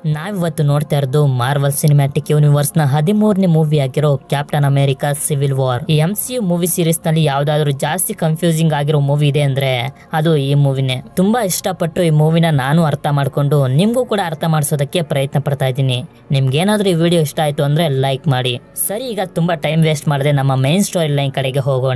ನಾವಿವತ್ತು ನೋಡ್ತಾ ಇರೋದು ಮಾರ್ವಲ್ ಸಿನಿಮ್ಯಾಟಿಕ್ ಯೂನಿವರ್ಸ್ ನ ಹದಿಮೂರನೇ ಮೂವಿ ಆಗಿರೋ ಕ್ಯಾಪ್ಟನ್ ಅಮೆರಿಕಾ ಸಿವಿಲ್ ವಾರ್ ಈ M C U movie series ನಲ್ಲಿ ಯಾವ್ದಾದ್ರು ಜಾಸ್ತಿ ಕನ್ಫ್ಯೂಸಿಂಗ್ ಆಗಿರೋ ಮೂವಿ ಇದೆ ಅಂದ್ರೆ ಅದು ಈ ಮೂವಿನೇ ತುಂಬಾ ಇಷ್ಟಪಟ್ಟು ಈ ಮೂವಿನ ನಾನು ಅರ್ಥ ಮಾಡ್ಕೊಂಡು ನಿಮ್ಗೂ ಕೂಡ ಅರ್ಥ ಮಾಡಿಸೋದಕ್ಕೆ ಪ್ರಯತ್ನ ಪಡ್ತಾ ಇದ್ದೀನಿ ನಿಮ್ಗೇನಾದ್ರೂ ಈ ವಿಡಿಯೋ ಇಷ್ಟ ಆಯ್ತು ಅಂದ್ರೆ ಲೈಕ್ ಮಾಡಿ ಸರಿ ಈಗ ತುಂಬಾ ಟೈಮ್ ವೇಸ್ಟ್ ಮಾಡದೆ ನಮ್ಮ ಮೈನ್ ಸ್ಟೋರಿ ಲೈನ್ ಕಡೆಗೆ ಹೋಗೋಣ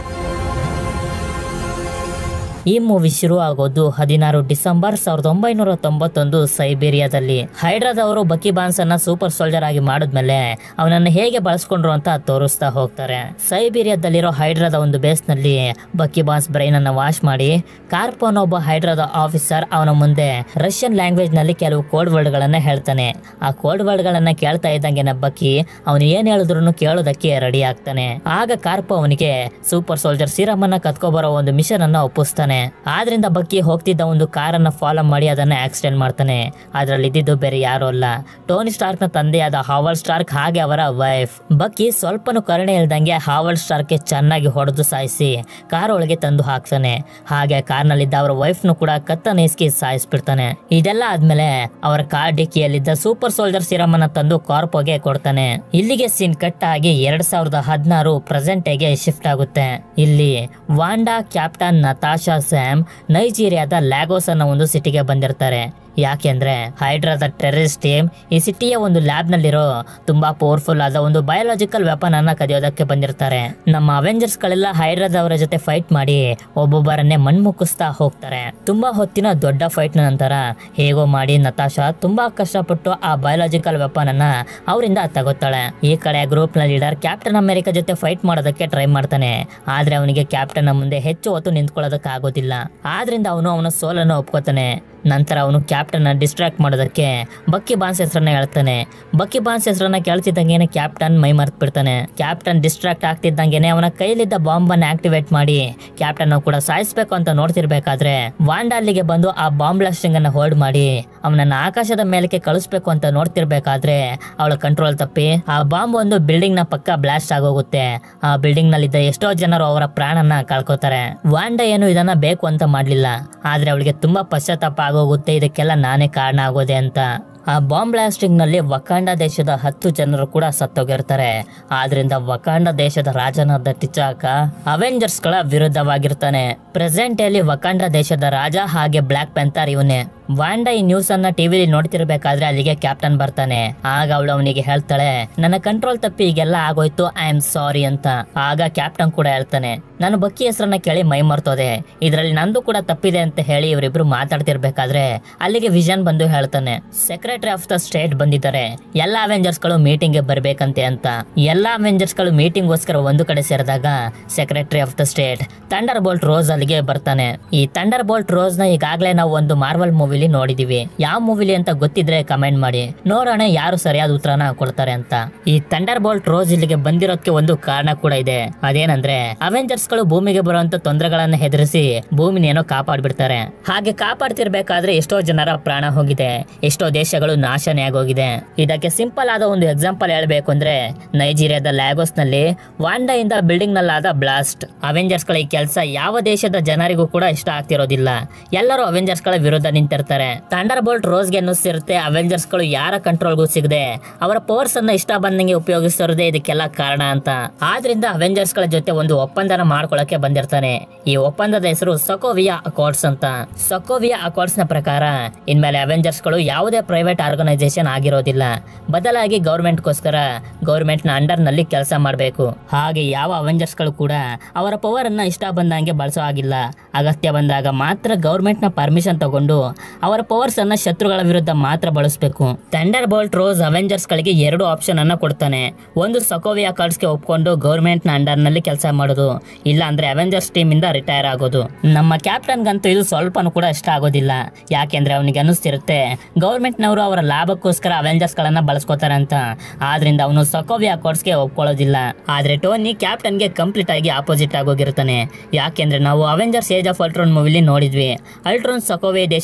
ಈ ಮೂವಿ ಶುರು ಆಗೋದು ಹದಿನಾರು ಡಿಸೆಂಬರ್ ಸಾವಿರದ ಒಂಬೈನೂರ ತೊಂಬತ್ತೊಂದು ಸೈಬೀರಿಯಾದಲ್ಲಿ ಹೈಡ್ರಾದವರು ಬಕಿ ಬಾನ್ಸ್ ಅನ್ನ ಸೂಪರ್ ಸೋಲ್ಜರ್ ಆಗಿ ಮಾಡಿದ್ಮೇಲೆ ಅವನನ್ನು ಹೇಗೆ ಬಳಸ್ಕೊಂಡ್ರು ಅಂತ ತೋರಿಸ್ತಾ ಹೋಗ್ತಾರೆ ಸೈಬೀರಿಯಾದಲ್ಲಿರೋ ಹೈಡ್ರಾದ ಒಂದು ಬೇಸ್ ನಲ್ಲಿ ಬಕಿ ಬಾನ್ಸ್ ಬ್ರೈನ್ ಅನ್ನ ವಾಶ್ ಮಾಡಿ ಕಾರ್ಪೋನ್ ಒಬ್ಬ ಹೈಡ್ರಾದ ಆಫೀಸರ್ ಅವನ ಮುಂದೆ ರಷ್ಯನ್ ಲ್ಯಾಂಗ್ವೇಜ್ ನಲ್ಲಿ ಕೆಲವು ಕೋಡ್ ವರ್ಡ್ ಗಳನ್ನ ಹೇಳ್ತಾನೆ ಆ ಕೋಡ್ ವರ್ಡ್ ಗಳನ್ನ ಕೇಳ್ತಾ ಇದ್ದಂಗೆ ಬಕ್ಕಿ ಅವನು ಏನ್ ಹೇಳಿದ್ರು ಕೇಳೋದಕ್ಕೆ ರೆಡಿ ಆಗ್ತಾನೆ ಆಗ ಕಾರ್ಪೋ ಅವನಿಗೆ ಸೂಪರ್ ಸೋಲ್ಜರ್ ಸಿರಮ್ ಅನ್ನ ಕತ್ಕೊಬರೋ ಒಂದು ಮಿಷನ್ ಅನ್ನ ಒಪ್ಪಿಸ್ತಾನೆ ಆದ್ರಿಂದ ಬಕ್ಕಿ ಹೋಗ್ತಿದ್ದ ಒಂದು ಕಾರನ್ನ ಫಾಲೋ ಮಾಡಿ ಅದನ್ನ ಆಕ್ಸಿಡೆಂಟ್ ಮಾಡ್ತಾನೆ ಅದ್ರಲ್ಲಿ ಇದ್ದಿದ್ದು ಬೇರೆ ಯಾರು ಅಲ್ಲ ಟೋನಿ ಸ್ಟಾರ್ಕ್ ನ ತಂದೆಯಾದ ಹಾವಲ್ ಸ್ಟಾರ್ಕ್ ಹಾಗೆ ಅವರ ವೈಫ್ ಬಕ್ಕಿ ಸ್ವಲ್ಪನೂ ಕರುಣೆ ಇಲ್ದಂಗೆ ಹಾವಲ್ ಸ್ಟಾರ್ಕ್ಗೆ ಚೆನ್ನಾಗಿ ಹೊಡೆದು ಸಾಯಿಸಿ ಕಾರ್ ಒಳಗೆ ತಂದು ಹಾಕ್ತಾನೆ ಹಾಗೆ ಕಾರ್ನಲ್ಲಿದ್ದ ಅವರ ವೈಫ್ನು ಕೂಡ ಕತ್ತನ ಎಸ್ಕಿ ಸಾಯಿಸ್ಬಿಡ್ತಾನೆ ಇದೆಲ್ಲ ಆದ್ಮೇಲೆ ಅವರ ಕಾರ್ ಡಿಕ್ಕಿಯಲ್ಲಿದ್ದ ಸೂಪರ್ ಸೋಲ್ಜರ್ ಸಿರಮ್ ಅನ್ನ ತಂದು ಕಾರ್ಪೋಗೆ ಕೊಡ್ತಾನೆ ಇಲ್ಲಿಗೆ ಸೀನ್ ಕಟ್ ಆಗಿ ಎರಡ್ ಸಾವಿರದ ಹದಿನಾರು ಪ್ರೆಸೆಂಟೇಗೆ ಶಿಫ್ಟ್ ಆಗುತ್ತೆ ಇಲ್ಲಿ ವಾಂಡಾ ಕ್ಯಾಪ್ಟನ್ ನತಾಶಾ ಸ್ಯಾಮ್ ನೈಜೀರಿಯಾದ ಲ್ಯಾಗೋಸ್ ಅನ್ನೋ ಒಂದು ಸಿಟಿಗೆ ಬಂದಿರ್ತಾರೆ ಯಾಕೆಂದ್ರೆ ಹೈಡ್ರಾದ ಟೆರರಿಸ್ಟ್ ಟೀಮ್ ಈ ಸಿಟಿಯ ಒಂದು ಲ್ಯಾಬ್ ನಲ್ಲಿರೋ ತುಂಬಾ ಪವರ್ಫುಲ್ ಆದ ಒಂದು ಬಯೋಲಾಜಿಕಲ್ ವೆಪನ್ ಅನ್ನ ಕದಿಯೋದಕ್ಕೆ ಬಂದಿರ್ತಾರೆ ನಮ್ಮ ಅವೆಂಜರ್ಸ್ ಗಳೆಲ್ಲ ಹೈಡ್ರಾದವರ ಜೊತೆ ಫೈಟ್ ಮಾಡಿ ಒಬ್ಬೊಬ್ಬರನ್ನೇ ಮಣ್ಮುಕ್ಕಿಸ್ತಾ ಹೋಗ್ತಾರೆ ತುಂಬಾ ಹೊತ್ತಿನ ದೊಡ್ಡ ಫೈಟ್ ನಂತರ ಹೇಗೋ ಮಾಡಿ ನತಾಶಾ ತುಂಬಾ ಕಷ್ಟಪಟ್ಟು ಆ ಬಯೋಲಾಜಿಕಲ್ ವೆಪನ್ ಅನ್ನ ಅವರಿಂದ ತಗೋತಾಳೆ ಈ ಕಡೆ ಗ್ರೂಪ್ ನ ಲೀಡರ್ ಕ್ಯಾಪ್ಟನ್ ಅಮೆರಿಕ ಜೊತೆ ಫೈಟ್ ಮಾಡೋದಕ್ಕೆ ಟ್ರೈ ಮಾಡ್ತಾನೆ ಆದ್ರೆ ಅವನಿಗೆ ಕ್ಯಾಪ್ಟನ್ ಮುಂದೆ ಹೆಚ್ಚು ಹೊತ್ತು ನಿಂತ್ಕೊಳ್ಳೋದಕ್ಕೆ ಆಗೋದಿಲ್ಲ ಆದ್ರಿಂದ ಅವನು ಅವನ ಸೋಲನ್ನು ಒಪ್ಕೋತಾನೆ ನಂತರ ಅವನು ಕ್ಯಾಪ್ಟನ್ ಡಿಸ್ಟ್ರಾಕ್ಟ್ ಮಾಡೋದಕ್ಕೆ ಬಕ್ಕಿ ಬಾನ್ಸ್ ಹೆಸರನ್ನ ಹೇಳ್ತಾನೆ ಬಕ್ಕಿ ಬಾನ್ಸ್ ಹೆಸರನ್ನ ಕೇಳ್ತಿದ್ದಂಗೆನೆ ಕ್ಯಾಪ್ಟನ್ ಮೈ ಮರ್ತ್ ಬಿಡ್ತಾನೆ ಕ್ಯಾಪ್ಟನ್ ಡಿಸ್ಟ್ರಾಕ್ಟ್ ಆಗ್ತಿದ್ದಂಗೆನೆ ಅವನ ಕೈಲಿದ್ದ ಬಾಂಬ್ ಅನ್ನ ಆಕ್ಟಿವೇಟ್ ಮಾಡಿ ಕ್ಯಾಪ್ಟನ್ ಕೂಡ ಸಾಯಿಸ್ಬೇಕು ಅಂತ ನೋಡ್ತಿರ್ಬೇಕಾದ್ರೆ ವಾಂಡ ಅಲ್ಲಿಗೆ ಬಂದು ಆ ಬಾಂಬ್ ಬ್ಲಾಸ್ಟಿಂಗ್ ಅನ್ನ ಹೋಲ್ಡ್ ಮಾಡಿ ಅವನನ್ನ ಆಕಾಶದ ಮೇಲಕ್ಕೆ ಕಳಿಸ್ಬೇಕು ಅಂತ ನೋಡ್ತಿರ್ಬೇಕಾದ್ರೆ ಅವಳ ಕಂಟ್ರೋಲ್ ತಪ್ಪಿ ಆ ಬಾಂಬ್ ಒಂದು ಬಿಲ್ಡಿಂಗ್ ನ ಪಕ್ಕ ಬ್ಲಾಸ್ಟ್ ಆಗೋಗುತ್ತೆ ಆ ಬಿಲ್ಡಿಂಗ್ ನಲ್ಲಿದ್ದ ಎಷ್ಟೋ ಜನರು ಅವರ ಪ್ರಾಣನ ಕಳ್ಕೊತಾರೆ ವಾಂಡ ಏನು ಇದನ್ನ ಬೇಕು ಅಂತ ಮಾಡ್ಲಿಲ್ಲ ಆದ್ರೆ ಅವಳಿಗೆ ತುಂಬಾ ಪಶ್ಚಾತ್ತಾಪ ಆಗೋಗುತ್ತೆ ಇದಕ್ಕೆಲ್ಲ ನಾನೇ ಕಾರಣ ಆಗೋದೆ ಅಂತ ಆ ಬಾಂಬ್ ಬ್ಲಾಸ್ಟಿಂಗ್ ನಲ್ಲಿ ವಕಾಂಡ ದೇಶದ ಹತ್ತು ಜನರು ಕೂಡ ಸತ್ತೋಗಿರ್ತಾರೆ ಆದ್ರಿಂದ ವಕಾಂಡ ದೇಶದ ರಾಜನಾದ ಟಿಚಾಕ ಅವೆಂಜರ್ಸ್ ಗಳ ವಿರುದ್ಧವಾಗಿರ್ತಾನೆ ಪ್ರೆಸೆಂಟ್ ಅಲ್ಲಿ ವಕಾಂಡ ದೇಶದ ರಾಜ ಹಾಗೆ ಬ್ಲಾಕ್ ಪ್ಯಾಂಥರ್ ಇವನೇ ವಾಂಡ ಈ ನ್ಯೂಸ್ ಅನ್ನ ಟಿವಿಲಿ ನೋಡ್ತಿರ್ಬೇಕಾದ್ರೆ ಅಲ್ಲಿಗೆ ಕ್ಯಾಪ್ಟನ್ ಬರ್ತಾನೆ ಆಗ ಅವಳು ಅವನಿಗೆ ಹೇಳ್ತಾಳೆ ನನ್ನ ಕಂಟ್ರೋಲ್ ತಪ್ಪಿ ಈಗೆಲ್ಲ ಆಗೋಯ್ತು ಐ ಆಮ್ ಸಾರಿ ಅಂತ ಆಗ ಕ್ಯಾಪ್ಟನ್ ಕೂಡ ಹೇಳ್ತಾನೆ ನಾನು ಬಕ್ಕಿ ಹೆಸರನ್ನ ಕೇಳಿ ಮೈ ಮರ್ತೋದೆ ಇದರಲ್ಲಿ ನಂದು ಕೂಡ ತಪ್ಪಿದೆ ಅಂತ ಹೇಳಿ ಇವರಿಬ್ರು ಮಾತಾಡ್ತಿರ್ಬೇಕಾದ್ರೆ ಅಲ್ಲಿಗೆ ವಿಷನ್ ಬಂದು ಹೇಳ್ತಾನೆ ಸೆಕ್ರೆಟರಿ ಆಫ್ ದ ಸ್ಟೇಟ್ ಬಂದಿದ್ದಾರೆ ಎಲ್ಲಾ ಅವೆಂಜರ್ಸ್ ಗಳು ಮೀಟಿಂಗ್ ಗೆ ಬರ್ಬೇಕಂತೆ ಅಂತ ಎಲ್ಲಾ ಅವೆಂಜರ್ಸ್ ಗಳು ಮೀಟಿಂಗ್ ಗೋಸ್ಕರ ಒಂದು ಕಡೆ ಸೇರಿದಾಗ secretary of the state Thunderbolt Ross ಅಲ್ಲಿಗೆ ಬರ್ತಾನೆ ಈ ಥಂಡರ್ ಬೋಲ್ಟ್ ರೋಸ್ ನ ಈಗಾಗಲೇ ನಾವು ಒಂದು ಮಾರ್ವಲ್ ಮೂವಿಲಿ ನೋಡಿದೀವಿ ಯಾವ ಮೂವಿಲಿ ಅಂತ ಗೊತ್ತಿದ್ರೆ ಕಮೆಂಟ್ ಮಾಡಿ ನೋಡೋಣ ಯಾರು ಸರಿಯಾದ ಉತ್ತರನ ಕೊಡ್ತಾರೆ ಅಂತ ಈ ಥಂಡರ್ ಬೋಲ್ಟ್ ರೋಸ್ ಇಲ್ಲಿಗೆ ಬಂದಿರೋದಕ್ಕೆ ಒಂದು ಕಾರಣ ಕೂಡ ಇದೆ ಅದೇನಂದ್ರೆ ಅವೆಂಜರ್ಸ್ ಗಳು ಭೂಮಿಗೆ ಬರುವಂತ ತೊಂದರೆಗಳನ್ನ ಹೆದರಿಸಿ ಭೂಮಿನ ಏನೋ ಕಾಪಾಡ್ಬಿಡ್ತಾರೆ ಹಾಗೆ ಕಾಪಾಡ್ತಿರ್ಬೇಕಾದ್ರೆ ಎಷ್ಟೋ ಜನರ ಪ್ರಾಣ ಹೋಗಿದೆ ಎಷ್ಟೋ ದೇಶಗಳು ನಾಶನೇ ಆಗೋಗಿದೆ ಇದಕ್ಕೆ ಸಿಂಪಲ್ ಆದ ಒಂದು ಎಕ್ಸಾಂಪಲ್ ಹೇಳ್ಬೇಕು ಅಂದ್ರೆ ನೈಜೀರಿಯಾದ ಲ್ಯಾಗೋಸ್ ನಲ್ಲಿ ವಾಂಡಾ ಇಂದ ಬಿಲ್ಡಿಂಗ್ ನಲ್ಲಾದ ಬ್ಲಾಸ್ಟ್ ಅವೆಂಜರ್ಸ್ ಗಳ ಈ ಕೆಲಸ ಯಾವ ದೇಶದ ಜನರಿಗೂ ಕೂಡ ಇಷ್ಟ ಆಗ್ತಿರೋದಿಲ್ಲ ಎಲ್ಲರೂ ಅವೆಂಜರ್ಸ್ ಗಳ ವಿರುದ್ಧ ನಿಂತಿರ್ತಾರೆ ಥಂಡರ್ ಬೋಲ್ಟ್ ರೋಸ್ ಗೆ ಅನ್ನಿಸ್ತಿರುತ್ತೆ ಅವೆಂಜರ್ಸ್ ಗಳು ಯಾರ ಕಂಟ್ರೋಲ್ಗೂ ಸಿಗದೆ ಅವರ ಪವರ್ಸ್ ಅನ್ನ ಇಷ್ಟ ಬಂದಂಗೆ ಉಪಯೋಗಿಸ್ತಿರೋದೇ ಇದಕ್ಕೆಲ್ಲ ಕಾರಣ ಅಂತ ಆದ್ರಿಂದ ಅವೆಂಜರ್ಸ್ ಗಳ ಜೊತೆ ಒಂದು ಒಪ್ಪಂದನ ಮಾಡ್ಕೊಳಕ್ಕೆ ಬಂದಿರ್ತಾನೆ ಈ ಒಪ್ಪಂದದ ಹೆಸರು ಸಕೋವಿಯಾ ಅಕಾರ್ಡ್ಸ್ ಅಂತ ಸಕೋವಿಯಾ ಅಕಾರ್ಡ್ಸ್ ನ ಪ್ರಕಾರ ಇನ್ಮೇಲೆ ಅವೆಂಜರ್ಸ್ ಗಳು ಯಾವುದೇ ಪ್ರೈವೇಟ್ ಆರ್ಗನೈಸೇಷನ್ ಆಗಿರೋದಿಲ್ಲ ಬದಲಾಗಿ ಗೌರ್ಮೆಂಟ್ ಗೋಸ್ಕರ ಗೌರ್ಮೆಂಟ್ ನ ಅಂಡರ್ ನಲ್ಲಿ ಕೆಲಸ ಮಾಡಬೇಕು ಹಾಗೆ ಯಾವ ಅವೆಂಜರ್ಸ್ ಗಳು ಕೂಡ ಅವರ ಪವರ್ ಅನ್ನ ಇಷ್ಟ ಬಂದಂಗೆ ಬಳಸೋ ಆಗಿಲ್ಲ ಅಗತ್ಯ ಬಂದಾಗ ಮಾತ್ರ ಗೌರ್ಮೆಂಟ್ ನ ಪರ್ಮಿಷನ್ ತಗೊಂಡು ಅವರ ಪವರ್ಸ್ ಅನ್ನ ಶತ್ರುಗಳ ವಿರುದ್ಧ ಮಾತ್ರ ಬಳಸಬೇಕು ಥಂಡರ್ ಬೋಲ್ಟ್ ರೋಸ್ ಅವೆಂಜರ್ಸ್ ಗಳಿಗೆ ಎರಡು ಆಪ್ಷನ್ ಅನ್ನ ಕೊಡ್ತಾನೆ ಒಂದು ಸಕೋವಿಯಾ ಕಾರ್ಡ್ಸ್ ಗೆ ಒಪ್ಕೊಂಡು ಗೌರ್ಮೆಂಟ್ ನ ಅಂಡರ್ ನಲ್ಲಿ ಕೆಲಸ ಮಾಡೋದು ಇಲ್ಲ ಅಂದ್ರೆ ಅವೆಂಜರ್ಸ್ ಟೀಮ್ ಇಂದ ರಿಟೈರ್ ಆಗೋದು ನಮ್ಮ ಕ್ಯಾಪ್ಟನ್ ಗಂತೂ ಇದು ಸ್ವಲ್ಪನೂ ಕೂಡ ಇಷ್ಟ ಆಗೋದಿಲ್ಲ ಯಾಕೆಂದ್ರೆ ಅವನಿಗೆ ಅನಿಸ್ತಿರುತ್ತೆ ಗೌರ್ಮೆಂಟ್ ನವರು ಅವರ ಲಾಭಕ್ಕೋಸ್ಕರ ಅವೆಂಜರ್ಸ್ ಗಳನ್ನ ಬಳಸ್ಕೋತಾರೆ ಅಂತ ಆದ್ರಿಂದ ಅವನು ಸಕೋವಿಯಾ ಕಾರ್ಡ್ಸ್ ಗೆ ಒಪ್ಕೊಳ್ಳೋದಿಲ್ಲ ಆದ್ರೆ ಟೋನಿ ಕ್ಯಾಪ್ಟನ್ ಗೆ ಕಂಪ್ಲೀಟ್ ಆಗಿ ಆಪೋಸಿಟ್ ಆಗೋಗಿರ್ತಾನೆ ಯಾಕೆಂದ್ರೆ ನಾವು ಅವೆಂಜರ್ಸ್ ಏಜ್ ಆಫ್ ಅಲ್ಟ್ರೋನ್ ಮೂವಿಲಿ ನೋಡಿದ್ವಿ ಅಲ್ಟ್ರೋನ್ ಸಕೋವೆ ದೇಶದಲ್ಲಿ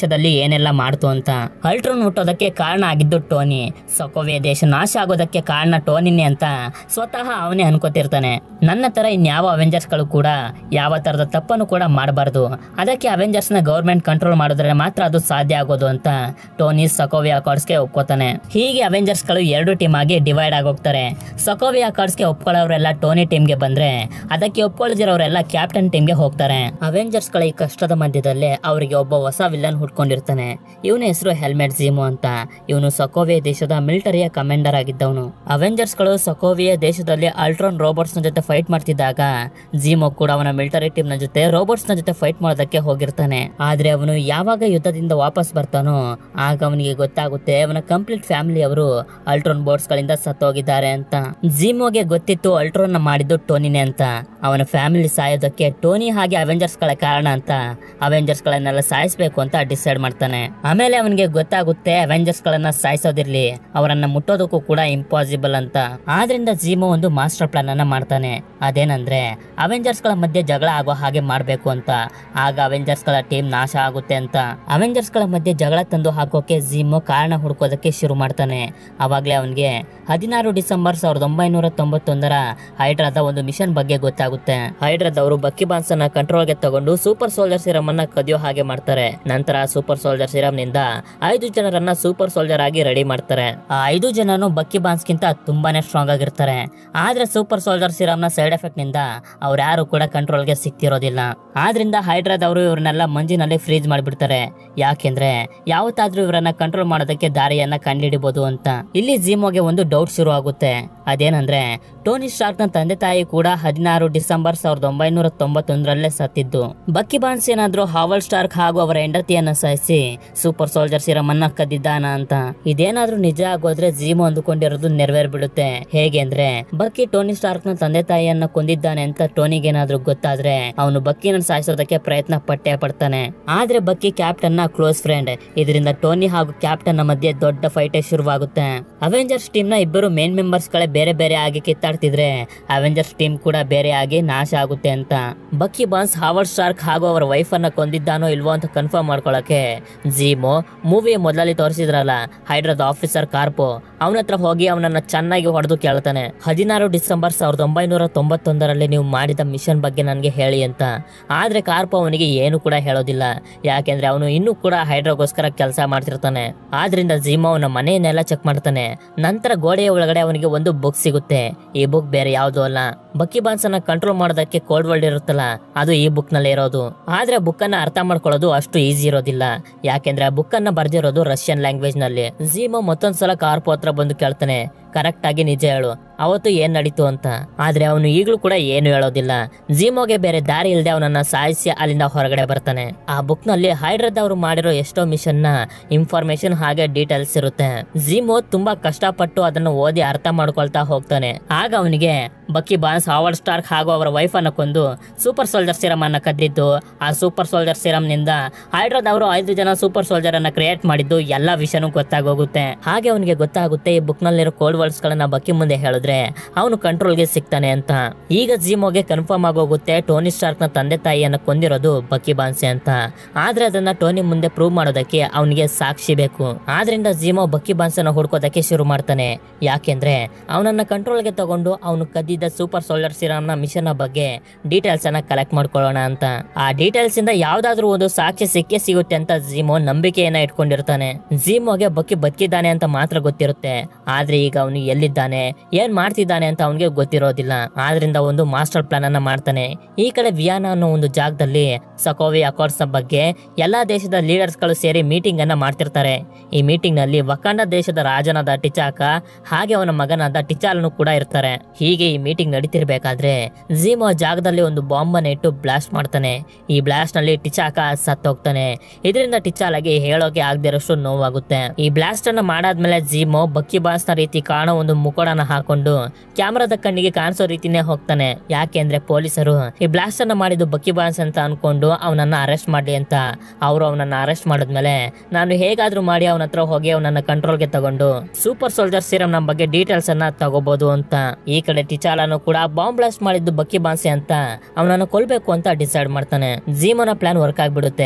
ಏನೆಲ್ಲ ಮಾಡ್ತು ಅಂತ ಅಲ್ಟ್ರೋನ್ ಹುಟ್ಟೋದಕ್ಕೆ ಕಾರಣ ಆಗಿದ್ದು ಟೋನಿ ಸಕೋವಿಯ ದೇಶ ನಾಶ ಆಗೋದಕ್ಕೆ ಕಾರಣ ಟೋನಿನೇ ಅಂತ ಸ್ವತಃ ಅವನೇ ಅನ್ಕೋತಿರ್ತಾನೆ ನನ್ನ ತರ ಇನ್ಯಾವ ಅವೆಂಜರ್ಸ್ಗಳು ಕೂಡ ಯಾವ ತರದ ತಪ್ಪನ್ನು ಕೂಡ ಮಾಡಬಾರ್ದು ಅದಕ್ಕೆ ಅವೆಂಜರ್ಸ್ನ ಗೌರ್ಮೆಂಟ್ ಕಂಟ್ರೋಲ್ ಮಾಡಿದ್ರೆ ಮಾತ್ರ ಅದು ಸಾಧ್ಯ ಆಗೋದು ಅಂತ ಟೋನಿ ಸಕೋವಿಯಾ ಅಕಾರ್ಡ್ಸ್ಗೆ ಒಪ್ಕೋತಾನೆ ಹೀಗೆ ಅವೆಂಜರ್ಸ್ಗಳು ಎರಡು ಟೀಮ್ ಆಗಿ ಡಿವೈಡ್ ಆಗೋಗ್ತಾರೆ ಸಕೋವಿಯಾ ಅಕಾರ್ಡ್ಸ್ಗೆ ಒಪ್ಕೊಳ್ಳೋರೆಲ್ಲ ಟೋನಿ ಟೀಮ್ಗೆ ಬಂದ್ರೆ ಅದಕ್ಕೆ ಒಪ್ಕೊಳ್ಳದಿರೋರೆಲ್ಲ ಕ್ಯಾಪ್ಟನ್ ಟೀಮ್ಗೆ ಹೋಗ್ತಾರೆ ಅವೆಂಜರ್ಸ್ಗಳ ಈ ಕಷ್ಟದ ಮಧ್ಯದಲ್ಲೇ ಅವರಿಗೆ ಒಬ್ಬ ಹೊಸ ವಿಲ್ಲನ್ ಹುಟ್ಕೊಂಡಿರ್ತಾನೆ ಇವನ ಹೆಸರು ಹೆಲ್ಮೆಟ್ ಝೀಮೋ ಅಂತ ಇವನು ಸಕೋವಿಯ ದೇಶದ ಮಿಲಿಟರಿಯ ಕಮಾಂಡರ್ ಆಗಿದ್ದವನು ಅವೆಂಜರ್ಸ್ಗಳು ಸಕೋವಿಯ ದೇಶದಲ್ಲಿ ಅಲ್ಟ್ರಾನ್ ರೋಬೋಟ್ಸ್ ನ ಜೊತೆ ಫೈಟ್ ಮಾಡ್ತಿದ್ದಾಗ ಝೀಮೋ ಕೂಡ ಅವನ ಮಿಲಿಟರಿ ಟೀಮ್ ನ ಜೊತೆ ರೋಬೋಟ್ಸ್ ನ ಜೊತೆ ಫೈಟ್ ಮಾಡೋದಕ್ಕೆ ಹೋಗಿರ್ತಾನೆ ಆದ್ರೆ ಅವನು ಯಾವಾಗ ಯುದ್ಧದಿಂದ ವಾಪಸ್ ಬರ್ತಾನೋ ಆಗ ಅವನಿಗೆ ಗೊತ್ತಾಗುತ್ತೆ ಅವನ ಕಂಪ್ಲೀಟ್ ಫ್ಯಾಮಿಲಿ ಅವರು ಅಲ್ಟ್ರಾನ್ ಬೋಟ್ಸ್ ಗಳಿಂದ ಸತ್ತೋಗಿದ್ದಾರೆ ಅಂತ ಝೀಮೋಗೆ ಗೊತ್ತಿತ್ತು ಅಲ್ಟ್ರಾನ್ ನ ಮಾಡಿದ್ದು ಟೋನಿನೇ ಅಂತ ಅವನ ಫ್ಯಾಮಿಲಿ ಸಾಯೋದಕ್ಕೆ ಟೋನಿ ಹಾಗೆ ಅವೆಂಜರ್ಸ್ ಗಳ ಕಾರಣ ಅಂತ ಅವೆಂಜರ್ಸ್ ಗಳನ್ನೆಲ್ಲ ಸಾಯಿಸ್ಬೇಕು ಅಂತ ಡಿಸೈಡ್ ಮಾಡ್ತಾನೆ ಆಮೇಲೆ ಅವನಿಗೆ ಗೊತ್ತಾಗುತ್ತೆ ಅವೆಂಜರ್ಸ್ ಗಳನ್ನ ಸಾಯಿಸೋದಿರ್ಲಿ ಅವರನ್ನ ಮುಟ್ಟೋದಕ್ಕೂ ಕೂಡ ಇಂಪಾಸಿಬಲ್ ಅಂತ ಆದ್ರಿಂದ ಝೀಮೋ ಒಂದು ಮಾಸ್ಟರ್ ಪ್ಲಾನ್ ಅನ್ನ ಮಾಡ್ತಾನೆ ಅದೇನಂದ್ರೆ ಅವೆಂಜರ್ಸ್ ಗಳ ಮಧ್ಯೆ ಜಗಳ ಆಗೋ ಹಾಗೆ ಮಾಡ್ಬೇಕು ಅಂತ ಆಗ ಅವೆಂಜರ್ಸ್ ಗಳ ಟೀಮ್ ನಾಶ ಆಗುತ್ತೆ ಅಂತ ಅವೆಂಜರ್ಸ್ ಗಳ ಮಧ್ಯೆ ಜಗಳ ತಂದು ಹಾಕೋಕೆ ಝೀಮೋ ಕಾರಣ ಹುಡ್ಕೋದಕ್ಕೆ ಶುರು ಮಾಡ್ತಾನೆ ಅವಾಗ್ಲೇ ಅವನಿಗೆ ಹದಿನಾರು ಡಿಸೆಂಬರ್ ಸಾವಿರದ ಒಂಬೈನೂರ ತೊಂಬತ್ತೊಂದರ ಹೈಡ್ರಾದ ಒಂದು ಮಿಷನ್ ಬಗ್ಗೆ ಗೊತ್ತಾಗುತ್ತೆ ಹೈಡ್ರಾದವರು ಬಕ್ಕಿ ಬಾನ್ಸ್ ಅನ್ನ ಕಂಟ್ರೋಲ್ಗೆ ತಗೊಂಡು ಸೂಪರ್ ಸೋಲ್ಜರ್ ಸಿರಮ್ ಅನ್ನ ಕದಿಯೋ ಹಾಗೆ ಮಾಡ್ತಾರೆ ನಂತರ ಸೂಪರ್ ಸೋಲ್ಜರ್ ಸಿರಮ್ ನಿಂದ ಐದು ಜನರನ್ನ ಸೂಪರ್ ಸೋಲ್ಜರ್ ಆಗಿ ರೆಡಿ ಮಾಡ್ತಾರೆ ಆ ಐದು ಜನನು ಬಕ್ಕಿ ಬಾನ್ಸ್ ಗಿಂತ ತುಂಬಾನೇ ಸ್ಟ್ರಾಂಗ್ ಆಗಿರ್ತಾರೆ ಆದ್ರೆ ಸೂಪರ್ ಸೋಲ್ಜರ್ ಸಿರಮ್ ನ ಸೈಡ್ ಎಫೆಕ್ಟ್ ನಿಂದ ಅವ್ರು ಯಾರು ಕೂಡ ಕಂಟ್ರೋಲ್ಗೆ ಸಿಕ್ತಿರೋದಿಲ್ಲ ಆದ್ರಿಂದ ಹೈಡ್ರಾದವರು ಇವ್ರನ್ನೆಲ್ಲ ಮಂಜಿನಲ್ಲಿ ಫ್ರೀಜ್ ಮಾಡಿಬಿಡ್ತಾರೆ ಯಾಕೆಂದ್ರೆ ಯಾವತ್ತಾದ್ರೂ ಇವರನ್ನ ಕಂಟ್ರೋಲ್ ಮಾಡೋದಕ್ಕೆ ದಾರಿಯನ್ನ ಕಂಡುಹಿಡಿಬಹುದು ಅಂತ ಇಲ್ಲಿ ಝೀಮೋಗೆ ಒಂದು ಡೌಟ್ ಶುರು ಆಗುತ್ತೆ ಅದೇನಂದ್ರೆ ಟೋನಿ ಸ್ಟಾರ್ಕ್ ನ ತಂದೆ ತಾಯಿ ಕೂಡ ಹದಿನಾರು ಡಿಸೆಂಬರ್ ಸಾವಿರದ ಒಂಬೈನೂರ ತೊಂಬತ್ತೊಂದರಲ್ಲೇ ಸತ್ತಿದ್ದು ಬಕ್ಕಿ ಬಾನ್ಸ್ ಏನಾದ್ರೂ ಹಾವಲ್ ಸ್ಟಾರ್ಕ್ ಹಾಗೂ ಅವರ ಹೆಂಡತಿಯನ್ನ ಸಾಯಿಸಿ ಸೂಪರ್ ಸೋಲ್ಜರ್ ಸಿರಮ್ ಅನ್ನ ಕದ್ದಿದ್ದಾನ ಅಂತ ಇದೇನಾದ್ರೂ ನಿಜ ಆಗೋದ್ರೆ ಝೀಮೋ ಅಂದುಕೊಂಡಿರೋದು ನೆರವೇರ್ಬಿಡುತ್ತೆ ಹೇಗೆ ಅಂದ್ರೆ ಬಕ್ಕಿ ಟೋನಿ ಸ್ಟಾರ್ಕ್ ನ ತಂದೆ ತಾಯಿಯನ್ನ ಕೊಂದಿದ್ದಾನೆ ಅಂತ ಟೋನಿಗೆ ಏನಾದ್ರೂ ಗೊತ್ತಾದ್ರೆ ಅವನು ಬಕ್ಕಿನ ಸಾಯಿಸೋದಕ್ಕೆ ಪ್ರಯತ್ನ ಪಟ್ಟೆ ಪಡ್ತಾನೆ ಆದ್ರೆ ಬಕ್ಕಿ ಕ್ಯಾಪ್ಟನ್ ನ ಕ್ಲೋಸ್ ಫ್ರೆಂಡ್ ಇದರಿಂದ ಟೋನಿ ಹಾಗೂ ಕ್ಯಾಪ್ಟನ್ ನ ಮಧ್ಯೆ ದೊಡ್ಡ ಫೈಟೇ ಶುರುವಾಗುತ್ತೆ ಅವೆಂಜರ್ಸ್ ಟೀಮ್ ನ ಇಬ್ಬರು ಮೇನ್ ಮೆಂಬರ್ಸ್ ಗಳೇ ಬೇರೆ ಬೇರೆ ಆಗಿ ಕಿತ್ತಾಡ್ತಿದ್ರೆ ಅವೆಂಜರ್ಸ್ ಟೀಮ್ ಕೂಡ ಬೇರೆ ಆಗಿ ನಾಶ ಆಗುತ್ತೆ ಅಂತ ಬಕ್ಕಿ ಬಾನ್ಸ್ ಹಾವರ್ಡ್ ಸ್ಟಾರ್ಕ್ ಹಾಗೂ ಅವರ ವೈಫ್ ಅನ್ನ ಕೊಂದಿದ್ದಾನೋ ಇಲ್ವೋ ಅಂತ ಕನ್ಫರ್ಮ್ ಮಾಡ್ಕೊಳಕ್ಕೆ ಝೀಮೋ ಮೂವಿ ಮೊದಲಲ್ಲಿ ತೋರಿಸಿದ್ರಲ್ಲ ಹೈಡ್ರಾದ ಆಫೀಸರ್ ಕಾರ್ಪೋ ಅವನ ಹತ್ರ ಹೋಗಿ ಅವನನ್ನ ಚೆನ್ನಾಗಿ ಹೊಡೆದು ಕೇಳ್ತಾನೆ ಹದಿನಾರು ಡಿಸೆಂಬರ್ ಸಾವಿರದ ಒಂಬೈನೂರ ತೊಂಬತ್ತೊಂದರಲ್ಲಿ ನೀವು ಮಾಡಿದ ಮಿಷನ್ ಬಗ್ಗೆ ನನಗೆ ಹೇಳಿ ಅಂತ ಆದ್ರೆ ಕಾರ್ಪೋ ಅವನಿಗೆ ಏನು ಕೂಡ ಹೇಳೋದಿಲ್ಲ ಯಾಕೆಂದ್ರೆ ಅವನು ಇನ್ನೂ ಕೂಡ ಹೈಡ್ರಾಗೋಸ್ಕರ ಕೆಲಸ ಮಾಡ್ತಿರ್ತಾನೆ ಆದ್ರಿಂದ ಝೀಮೋ ಅವನ ಮನೆಯನ್ನೆಲ್ಲ ಚೆಕ್ ಮಾಡ್ತಾನೆ ನಂತರ ಗೋಡೆಯ ಒಳಗಡೆ ಅವನಿಗೆ ಒಂದು ಬುಕ್ ಸಿಗುತ್ತೆ ಈ ಬುಕ್ ಬೇರೆ ಯಾವ್ದು ಅಲ್ಲ ಬಕ್ಕಿ ಬಾನ್ಸ್ ಅನ್ನ ಕಂಟ್ರೋಲ್ ಮಾಡೋದಕ್ಕೆ ಕೋಡ್ ವರ್ಲ್ಡ್ ಇರುತ್ತಲ್ಲ ಅದು ಈ ಬುಕ್ ನಲ್ಲಿ ಇರೋದು ಆದ್ರೆ ಬುಕ್ ಅನ್ನ ಅರ್ಥ ಮಾಡ್ಕೊಳ್ಳೋದು ಅಷ್ಟು ಈಸಿ ಇರೋದಿಲ್ಲ ಯಾಕೆಂದ್ರೆ ಆ ಬುಕ್ ಅನ್ನ ಬರ್ದಿರೋದು ರಷ್ಯನ್ ಲ್ಯಾಂಗ್ವೇಜ್ ನಲ್ಲಿ ಝೀಮೋ ಮತ್ತೊಂದ್ಸಲ ಕಾರ್ಪೋ ಹತ್ರ ಬಂದು ಕೇಳ್ತಾನೆ ಕರೆಕ್ಟ್ ಆಗಿ ನಿಜ ಹೇಳು ಅವತ್ತು ಏನ್ ನಡೀತು ಅಂತ ಆದ್ರೆ ಅವನು ಈಗಲೂ ಕೂಡ ಏನು ಹೇಳೋದಿಲ್ಲ ಝೀಮೋಗೆ ಬೇರೆ ದಾರಿ ಇಲ್ಲದೆ ಅವನನ್ನ ಸಾಯಿಸಿ ಅಲ್ಲಿಂದ ಹೊರಗಡೆ ಬರ್ತಾನೆ ಆ ಬುಕ್ ನಲ್ಲಿ ಹೈಡ್ರದವರು ಮಾಡಿರೋ ಎಷ್ಟೋ ಮಿಷನ್ ನ ಇನ್ಫಾರ್ಮೇಶನ್ ಹಾಗೆ ಡೀಟೇಲ್ಸ್ ಇರುತ್ತೆ ಝೀಮೋ ತುಂಬಾ ಕಷ್ಟಪಟ್ಟು ಅದನ್ನು ಓದಿ ಅರ್ಥ ಮಾಡ್ಕೊಳ್ತಾ ಹೋಗ್ತಾನೆ ಆಗ ಅವನಿಗೆ ಬಕ್ಕಿ ಬಾನ್ಸ್ ಹಾವರ್ಡ್ ಸ್ಟಾರ್ಕ್ ಹಾಗೂ ಅವರ ವೈಫ್ ಅನ್ನ ಕೊಂದು ಸೂಪರ್ ಸೋಲ್ಜರ್ ಸಿರಮ್ ಅನ್ನ ಕದ್ದಿದ್ದು ಆ ಸೂಪರ್ ಸೋಲ್ಜರ್ ಸಿರಮ್ ನಿಂದ ಹೈಡ್ರಾದವರು ಐದು ಜನ ಸೂಪರ್ ಸೋಲ್ಜರ್ ಅನ್ನ ಕ್ರಿಯೇಟ್ ಮಾಡಿದ್ದು ಎಲ್ಲಾ ವಿಷಯನೂ ಗೊತ್ತಾಗೋಗುತ್ತೆ ಹಾಗೆ ಅವನಿಗೆ ಗೊತ್ತಾಗುತ್ತೆ ಈ ಬುಕ್ ನಲ್ಲಿರೋ ಕೋಡ್ ವರ್ಡ್ಸ್ ಗಳನ್ನ ಬಕ್ಕಿ ಮುಂದೆ ಹೇಳಿದ್ರೆ ಅವನು ಕಂಟ್ರೋಲ್ಗೆ ಸಿಗ್ತಾನೆ ಅಂತ ಈಗ ಝೀಮೋಗೆ ಕನ್ಫರ್ಮ್ ಆಗೋಗುತ್ತೆ ಟೋನಿ ಸ್ಟಾರ್ಕ್ ನ ತಂದೆ ತಾಯಿಯನ್ನ ಕೊಂದಿರೋದು ಬಕ್ಕಿ ಬಾನ್ಸೆ ಅಂತ ಆದ್ರೆ ಅದನ್ನ ಟೋನಿ ಮುಂದೆ ಪ್ರೂವ್ ಮಾಡೋದಕ್ಕೆ ಅವನಿಗೆ ಸಾಕ್ಷಿ ಬೇಕು ಆದ್ರಿಂದ ಝೀಮೋ ಬಕ್ಕಿ ಬಾನ್ಸನ್ನ ಹುಡ್ಕೋದಕ್ಕೆ ಶುರು ಮಾಡ್ತಾನೆ ಯಾಕೆಂದ್ರೆ ಅವನನ್ನ ಕಂಟ್ರೋಲ್ಗೆ ತಗೊಂಡು ಅವನು ಕದ್ದಿದ್ದ ಸೂಪರ್ ಸೋಲ್ಜರ್ ಸಿರಮ್ ನ ಮಿಷನ್ ಬಗ್ಗೆ ಡೀಟೇಲ್ಸ್ ಅನ್ನ ಕಲೆಕ್ಟ್ ಮಾಡ್ಕೊಳ್ಳೋಣ ಅಂತ ಆ ಡೀಟೇಲ್ಸ್ ಇಂದ ಯಾವ್ದಾದ್ರು ಒಂದು ಸಾಕ್ಷಿ ಸಿಕ್ಕೇ ಸಿಗುತ್ತೆ ಅಂತ ಝೀಮೋ ನಂಬಿಕೆಯನ್ನ ಇಟ್ಕೊಂಡಿರ್ತಾನೆ ಝೀಮೋಗೆ ಬಕ್ಕಿ ಬದುಕಿದ್ದಾನೆ ಅಂತ ಮಾತ್ರ ಗೊತ್ತಿರುತ್ತೆ ಆದ್ರೆ ಈಗ ಅವನು ಎಲ್ಲಿದ್ದಾನೆ ಏನ್ ಮಾಡ್ತಿದ್ದಾನೆ ಅಂತ ಅವನಿಗೆ ಗೊತ್ತಿರೋದಿಲ್ಲ ಆದ್ರಿಂದ ಒಂದು ಮಾಸ್ಟರ್ ಪ್ಲಾನ್ ಅನ್ನ ಮಾಡ್ತಾನೆ ಈ ಕಡೆ ವಿಯಾನ ಅನ್ನೋ ಒಂದು ಜಾಗದಲ್ಲಿ ಸಕೋವಿ ಅಕಾರ್ಡ್ಸ್ ನ ಬಗ್ಗೆ ಎಲ್ಲಾ ದೇಶದ ಲೀಡರ್ಸ್ ಗಳು ಸೇರಿ ಮೀಟಿಂಗ್ ಅನ್ನ ಮಾಡ್ತಿರ್ತಾರೆ ಈ ಮೀಟಿಂಗ್ ನಲ್ಲಿ ವಕಾಂಡ ದೇಶದ ರಾಜನಾದ ಟಿಚಾಕ ಹಾಗೆ ಅವನ ಮಗನಾದ ಟಿಚಾಲನು ಕೂಡ ಇರ್ತಾರೆ ಹೀಗೆ ಈ ಮೀಟಿಂಗ್ ನಡೀತಿರ್ಬೇಕಾದ್ರೆ ಝೀಮೋ ಜಾಗದಲ್ಲಿ ಒಂದು ಬಾಂಬ್ ಅನ್ನ ಇಟ್ಟು ಬ್ಲಾಸ್ಟ್ ಮಾಡ್ತಾನೆ ಈ ಬ್ಲಾಸ್ಟ್ ನಲ್ಲಿ ಟಿಚಾಕ ಸತ್ತೋಗ್ತಾನೆ ಇದರಿಂದ ಟಿಚಾಲಗೆ ಹೇಳೋಕೆ ಆಗದಿರೋಷ್ಟು ನೋವಾಗುತ್ತೆ ಈ ಬ್ಲಾಸ್ಟ್ ಅನ್ನ ಮಾಡಾದ್ಮೇಲೆ ಝೀಮೋ ಬಕ್ಕಿ ಬಾಸ್ ನ ರೀತಿ ಕಾಣೋ ಒಂದು ಮುಖೋಡನ ಹಾಕೊಂಡು ಕ್ಯಾಮ್ರಾದ ಕಣ್ಣಿಗೆ ಕಾಣಿಸೋ ರೀತಿನೇ ಹೋಗ್ತಾನೆ ಯಾಕೆಂದ್ರೆ ಪೊಲೀಸರು ಈ ಬ್ಲಾಸ್ಟ್ ಅನ್ನ ಮಾಡಿದ್ದು ಬಕ್ಕಿ ಬಾನ್ಸ್ ಅಂತ ಅನ್ಕೊಂಡು ಅವನನ್ನ ಅರೆಸ್ಟ್ ಮಾಡಿ ಅಂತ ಅವರು ಅವನನ್ನ ಅರೆಸ್ಟ್ ಮಾಡಿದ್ಮೇಲೆ ನಾನು ಹೇಗಾದ್ರೂ ಮಾಡಿ ಅವನ ಹತ್ರ ಹೋಗಿ ಅವನನ್ನ ಕಂಟ್ರೋಲ್ಗೆ ತಗೊಂಡು ಸೂಪರ್ ಸೋಲ್ಜರ್ ಸೀರಮ್ ನಮ್ಮ ಬಗ್ಗೆ ಡೀಟೇಲ್ಸ್ ಅನ್ನ ತಗೋಬಹುದು ಅಂತ ಈ ಕಡೆ ಟಿಚಾಲನು ಕೂಡ ಬಾಂಬ್ ಬ್ಲಾಸ್ಟ್ ಮಾಡಿದ್ದು ಬಕ್ಕಿ ಬಾನ್ಸೆ ಅಂತ ಅವನನ್ನ ಕೊಲ್ಬೇಕು ಅಂತ ಡಿಸೈಡ್ ಮಾಡ್ತಾನೆ ಝೀಮೋನ ಪ್ಲಾನ್ ವರ್ಕ್ ಆಗ್ಬಿಡುತ್ತೆ